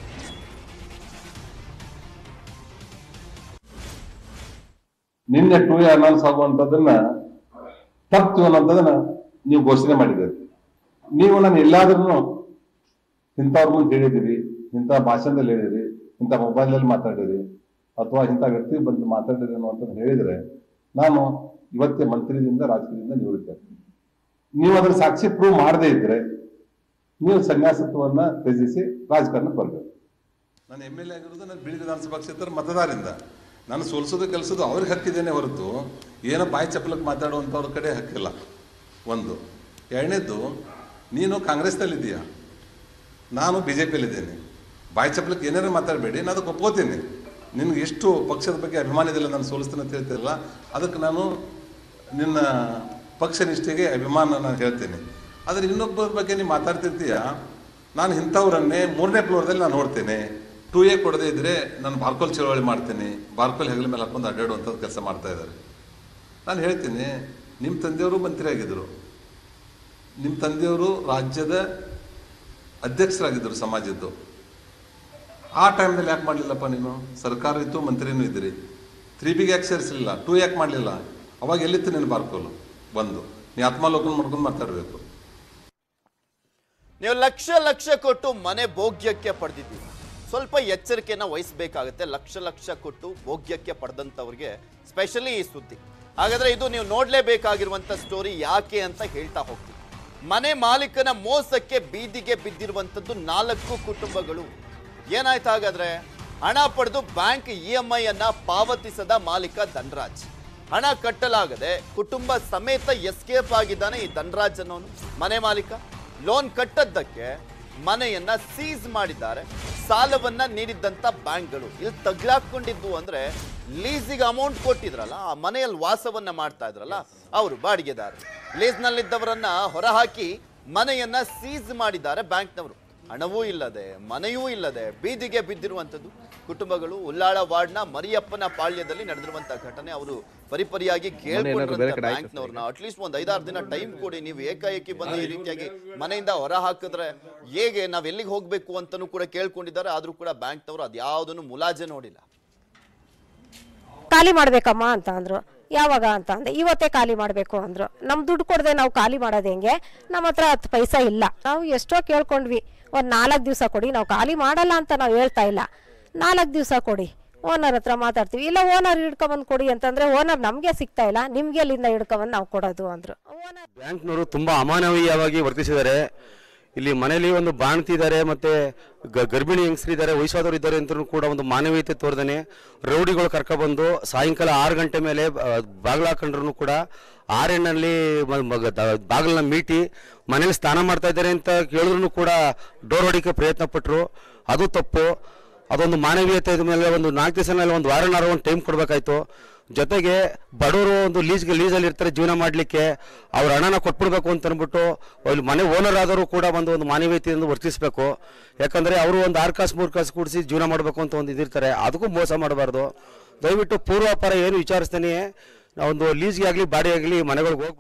ನಿನ್ನೆ ಟೂ ಎ ಅನೌನ್ಸ್ ಆಗುವಂತದನ್ನ ತಪ್ಪು ಅನ್ನೋಂಥದನ್ನ ನೀವು ಘೋಷಣೆ ಮಾಡಿದ್ದೀರಿ ನೀವು ನಾನು ಎಲ್ಲಾದ್ರೂ ಇಂಥವ್ರ ಮುಂದೆ ಹೇಳಿದಿರಿ ಇಂಥ ಭಾಷಣದಲ್ಲಿ ಹೇಳಿದಿರಿ ಇಂಥ ಮೊಬೈಲಲ್ಲಿ ಮಾತಾಡಿರಿ ಅಥವಾ ಇಂಥ ವ್ಯಕ್ತಿ ಬಂದು ಮಾತಾಡಿರಿ ಅನ್ನುವಂಥದ್ದು ಹೇಳಿದ್ರೆ ನಾನು ಇವತ್ತೇ ಮಂತ್ರಿದಿಂದ ರಾಜಕೀಯದಿಂದ ನಿವೃತ್ತಿ ಆಗ್ತೀನಿ ನೀವು ಅದರ ಸಾಕ್ಷಿ ಪ್ರೂವ್ ಮಾಡದೇ ಇದ್ರೆ ನೀವು ಸನ್ಯಾಸತ್ವವನ್ನ ತ್ಯಜಿಸಿ ರಾಜಕಾರಣಕ್ಕೆ ಬರಬೇಕು ನಾನು ಎಮ್ ಎಲ್ ಎ ಆಗಿರೋದು ನಾನು ಬಿಳಿ ವಿಧಾನಸಭಾ ಕ್ಷೇತ್ರ ಮತದಾರರಿಂದ ನಾನು ಸೋಲಿಸೋದು ಕೆಲಸೋದು ಅವ್ರಿಗೆ ಹಕ್ಕಿದ್ದೇನೆ ಹೊರತು ಏನೋ ಬಾಯಿ ಚಪ್ಪಲಕ್ಕೆ ಮಾತಾಡುವಂಥವ್ರ ಕಡೆ ಹಕ್ಕಿಲ್ಲ ಒಂದು ಎರಡನೇದ್ದು ನೀನು ಕಾಂಗ್ರೆಸ್ನಲ್ಲಿದ್ದೀಯಾ ನಾನು ಬಿ ಜೆ ಪಿಯಲ್ಲಿದ್ದೇನೆ ಬಾಯಿ ಚಪ್ಪಲಕ್ಕೆ ಏನಾರು ಮಾತಾಡಬೇಡಿ ನಾನು ಅದಕ್ಕೆ ಒಪ್ಕೋತೀನಿ ನಿನ್ಗೆ ಎಷ್ಟು ಪಕ್ಷದ ಬಗ್ಗೆ ಅಭಿಮಾನ ಇದೆಲ್ಲ ನಾನು ಸೋಲಿಸ್ತೀನಿ ಅಂತ ಹೇಳ್ತಿರಲ್ಲ ಅದಕ್ಕೆ ನಾನು ನಿನ್ನ ಪಕ್ಷ ನಿಷ್ಠೆಗೆ ಅಭಿಮಾನ ನಾನು ಹೇಳ್ತೇನೆ ಆದರೆ ಇನ್ನೊಬ್ಬರ ಬಗ್ಗೆ ನೀವು ಮಾತಾಡ್ತಿರ್ತೀಯ ನಾನು ಇಂಥವ್ರನ್ನೇ ಮೂರನೇ ಫ್ಲೋರ್ದಲ್ಲಿ ನಾನು ನೋಡ್ತೇನೆ ಟೂ ಎ ಕೊಡದೇ ಇದ್ರೆ ನಾನು ಬಾರ್ಕೋಲ್ ಚಳವಳಿ ಮಾಡ್ತೀನಿ ಬಾರ್ಕೋಲ್ ಹೆಗಲ ಮೇಲೆ ಹಾಕೊಂಡು ಅಡ್ಡಾಡುವಂಥದ್ದು ಕೆಲಸ ಮಾಡ್ತಾ ಇದ್ದಾರೆ ನಾನು ಹೇಳ್ತೀನಿ ನಿಮ್ಮ ತಂದೆಯವರು ಮಂತ್ರಿ ಆಗಿದ್ದರು ನಿಮ್ಮ ತಂದೆಯವರು ರಾಜ್ಯದ ಅಧ್ಯಕ್ಷರಾಗಿದ್ದರು ಸಮಾಜದ್ದು ಆ ಟೈಮ್ನಲ್ಲಿ ಯಾಕೆ ಮಾಡಲಿಲ್ಲಪ್ಪ ನೀನು ಸರ್ಕಾರ ಇತ್ತು ಮಂತ್ರಿನೂ ಇದ್ರಿ ತ್ರೀ ಬಿಗೆ ಯಾಕೆ ಸೇರಿಸಲಿಲ್ಲ ಟೂ ಯಾಕೆ ಮಾಡಲಿಲ್ಲ ಅವಾಗ ಎಲ್ಲಿತ್ತು ನೀನು ಬಾರ್ಕೋಲು ಬಂದು ನೀ ಆತ್ಮಾಲೋಕನ ಮಾಡ್ಕೊಂಡು ಮಾತಾಡಬೇಕು ನೀವು ಲಕ್ಷ ಲಕ್ಷ ಕೊಟ್ಟು ಮನೆ ಭೋಗ್ಯಕ್ಕೆ ಪಡೆದಿದ್ದೀವಿ ಸ್ವಲ್ಪ ಎಚ್ಚರಿಕೆಯನ್ನ ವಹಿಸಬೇಕಾಗುತ್ತೆ ಲಕ್ಷ ಲಕ್ಷ ಕೊಟ್ಟು ಭೋಗ್ಯಕ್ಕೆ ಪಡೆದಂಥವ್ರಿಗೆ ಸ್ಪೆಷಲಿ ಈ ಸುದ್ದಿ ಹಾಗಾದ್ರೆ ಇದು ನೀವು ನೋಡ್ಲೇಬೇಕಾಗಿರುವಂತ ಸ್ಟೋರಿ ಯಾಕೆ ಅಂತ ಹೇಳ್ತಾ ಹೋಗ್ತೀವಿ ಮನೆ ಮಾಲೀಕನ ಮೋಸಕ್ಕೆ ಬೀದಿಗೆ ಬಿದ್ದಿರುವಂತದ್ದು ನಾಲ್ಕು ಕುಟುಂಬಗಳು ಏನಾಯ್ತು ಹಾಗಾದ್ರೆ ಹಣ ಪಡೆದು ಬ್ಯಾಂಕ್ ಇ ಎಂ ಐ ಅನ್ನ ಪಾವತಿಸದ ಮಾಲೀಕ ಧನರಾಜ್ ಹಣ ಕಟ್ಟಲಾಗದೆ ಕುಟುಂಬ ಸಮೇತ ಎಸ್ಕೇಪ್ ಆಗಿದ್ದಾನೆ ಈ ಧನರಾಜ್ ಅನ್ನೋನು ಮನೆ ಮಾಲೀಕ ಲೋನ್ ಕಟ್ಟದ್ದಕ್ಕೆ ಮನೆಯನ್ನ ಸೀಸ್ ಮಾಡಿದ್ದಾರೆ ಸಾಲವನ್ನ ನೀಡಿದ್ದಂತ ಬ್ಯಾಂಕ್ಗಳು ಇಲ್ಲಿ ತಗ್ಲಾಕೊಂಡಿದ್ದು ಅಂದ್ರೆ ಲೀಸಿಗೆ ಅಮೌಂಟ್ ಕೊಟ್ಟಿದ್ರಲ್ಲ ಆ ಮನೆಯಲ್ಲಿ ವಾಸವನ್ನ ಮಾಡ್ತಾ ಇದ್ರಲ್ಲ ಅವರು ಬಾಡಿಗೆದಾರರು ಲೀಸ್ನಲ್ಲಿದ್ದವರನ್ನ ಹೊರಹಾಕಿ ಮನೆಯನ್ನ ಸೀಸ್ ಮಾಡಿದ್ದಾರೆ ಬ್ಯಾಂಕ್ನವರು ಹಣವೂ ಇಲ್ಲದೆ ಮನೆಯೂ ಇಲ್ಲದೆ ಬೀದಿಗೆ ಬಿದ್ದಿರುವಂಥದ್ದು ಕುಟುಂಬಗಳು ಉಲ್ಲಾಳ ವಾರ್ಡ್ನ ಮರಿಯಪ್ಪನ ಪಾಳ್ಯದಲ್ಲಿ ನಡೆದಿರುವಂತಹ ಘಟನೆ ಅವರು ಪರಿಪರಿಯಾಗಿ ಕೇಳ್ಕೊಂಡ್ರಂತ ಬ್ಯಾಂಕ್ನವ್ರನ್ನ ಅಟ್ಲೀಸ್ಟ್ ಒಂದ್ ಐದಾರು ದಿನ ಟೈಮ್ ಕೊಡಿ ನೀವು ಏಕಾಏಕಿ ಬಂದು ಈ ರೀತಿಯಾಗಿ ಮನೆಯಿಂದ ಹೊರ ಹಾಕಿದ್ರೆ ಹೇಗೆ ನಾವ್ ಎಲ್ಲಿಗೆ ಹೋಗ್ಬೇಕು ಅಂತಾನೂ ಕೂಡ ಕೇಳ್ಕೊಂಡಿದ್ದಾರೆ ಆದ್ರೂ ಕೂಡ ಬ್ಯಾಂಕ್ನವರು ಅದ್ಯಾವುದನ್ನು ಮುಲಾಜೆ ನೋಡಿಲ್ಲ ಖಾಲಿ ಮಾಡ್ಬೇಕಮ್ಮ ಅಂತ ಅಂದ್ರು ಯಾವಾಗ ಅಂತ ಅಂದೆ ಇವತ್ತೇ ಖಾಲಿ ಮಾಡಬೇಕು ಅಂದ್ರು ನಮ್ ದುಡ್ಡು ಕೊಡದೆ ನಾವು ಖಾಲಿ ಮಾಡೋದು ಹೆಂಗೆ ನಮ್ಮ ಹತ್ರ ಹತ್ತು ಪೈಸಾ ಇಲ್ಲ ನಾವು ಎಷ್ಟೋ ಕೇಳ್ಕೊಂಡ್ವಿ ಒಂದ್ ನಾಲ್ಕು ದಿವಸ ಕೊಡಿ ನಾವು ಖಾಲಿ ಮಾಡಲ್ಲ ಅಂತ ನಾವು ಹೇಳ್ತಾ ಇಲ್ಲ ನಾಲ್ಕು ದಿವಸ ಕೊಡಿ ಓನರ್ ಹತ್ರ ಮಾತಾಡ್ತೀವಿ ಇಲ್ಲ ಓನರ್ ಹಿಡ್ಕೊಂಬಂದು ಕೊಡಿ ಅಂತಂದ್ರೆ ಓನರ್ ನಮ್ಗೆ ಸಿಗ್ತಾ ಇಲ್ಲ ನಿಮ್ಗೆ ಎಲ್ಲಿಂದ ಹಿಡ್ಕೊಂಬಂದು ನಾವು ಕೊಡೋದು ಅಂದ್ರು ಓನರ್ ಬ್ಯಾಂಕ್ನವರು ತುಂಬಾ ಅಮಾನವೀಯವಾಗಿ ವರ್ತಿಸಿದ್ದಾರೆ ಇಲ್ಲಿ ಮನೆಯಲ್ಲಿ ಒಂದು ಬಾಣತಿ ಇದ್ದಾರೆ ಮತ್ತೆ ಗ- ಗರ್ಭಿಣಿ ಹೆಂಗಸರಿದ್ದಾರೆ ವಯಸ್ಸಾದವರು ಇದ್ದಾರೆ ಅಂತಲೂ ಕೂಡ ಒಂದು ಮಾನವೀಯತೆ ತೋರ್ದಾನೆ ರೌಡಿಗಳು ಕರ್ಕೊಬಂದು ಸಾಯಂಕಾಲ ಆರು ಗಂಟೆ ಮೇಲೆ ಬಾಗಿಲು ಹಾಕೊಂಡ್ರು ಕೂಡ ಆರೆಣ್ಣಲ್ಲಿ ಬಾಗಿಲನ್ನ ಮೀಟಿ ಮನೇಲಿ ಸ್ನಾನ ಮಾಡ್ತಾ ಇದ್ದಾರೆ ಅಂತ ಕೇಳಿದ್ರು ಕೂಡ ಡೋರ್ ಹೊಡಿಕೆ ಪ್ರಯತ್ನ ಪಟ್ಟರು ಅದು ತಪ್ಪು ಅದೊಂದು ಮಾನವೀಯತೆ ಇದ್ ಮೇಲೆ ಒಂದು ನಾಲ್ಕು ದಿವಸ ಮೇಲೆ ಒಂದು ವಾರನಾರು ಒಂದು ಟೈಮ್ ಕೊಡಬೇಕಾಯ್ತು ಜೊತೆಗೆ ಬಡವರು ಒಂದು ಲೀಸ್ಗೆ ಲೀಸಲ್ಲಿ ಇರ್ತಾರೆ ಜೀವನ ಮಾಡಲಿಕ್ಕೆ ಅವ್ರ ಹಣನ ಕೊಟ್ಬಿಡ್ಬೇಕು ಅಂತ ಅಂದ್ಬಿಟ್ಟು ಅಲ್ಲಿ ಮನೆ ಓನರ್ ಆದರೂ ಕೂಡ ಒಂದು ಒಂದು ಮಾನವೀಯತೆಯಿಂದ ವರ್ತಿಸಬೇಕು ಯಾಕಂದರೆ ಅವರು ಒಂದು ಆರು ಕಾಸು ಮೂರು ಕಾಸು ಕೂಡಿಸಿ ಜೀವನ ಮಾಡಬೇಕು ಅಂತ ಒಂದು ಇದಿರ್ತಾರೆ ಅದಕ್ಕೂ ಮೋಸ ಮಾಡಬಾರ್ದು ದಯವಿಟ್ಟು ಪೂರ್ವಾಪಾರ ಏನು ವಿಚಾರಿಸ್ತಾನೆ ಒಂದು ಲೀಸ್ಗೆ ಆಗಲಿ ಬಾಡಿ ಆಗಲಿ ಮನೆಗಳಿಗೆ ಹೋಗಿ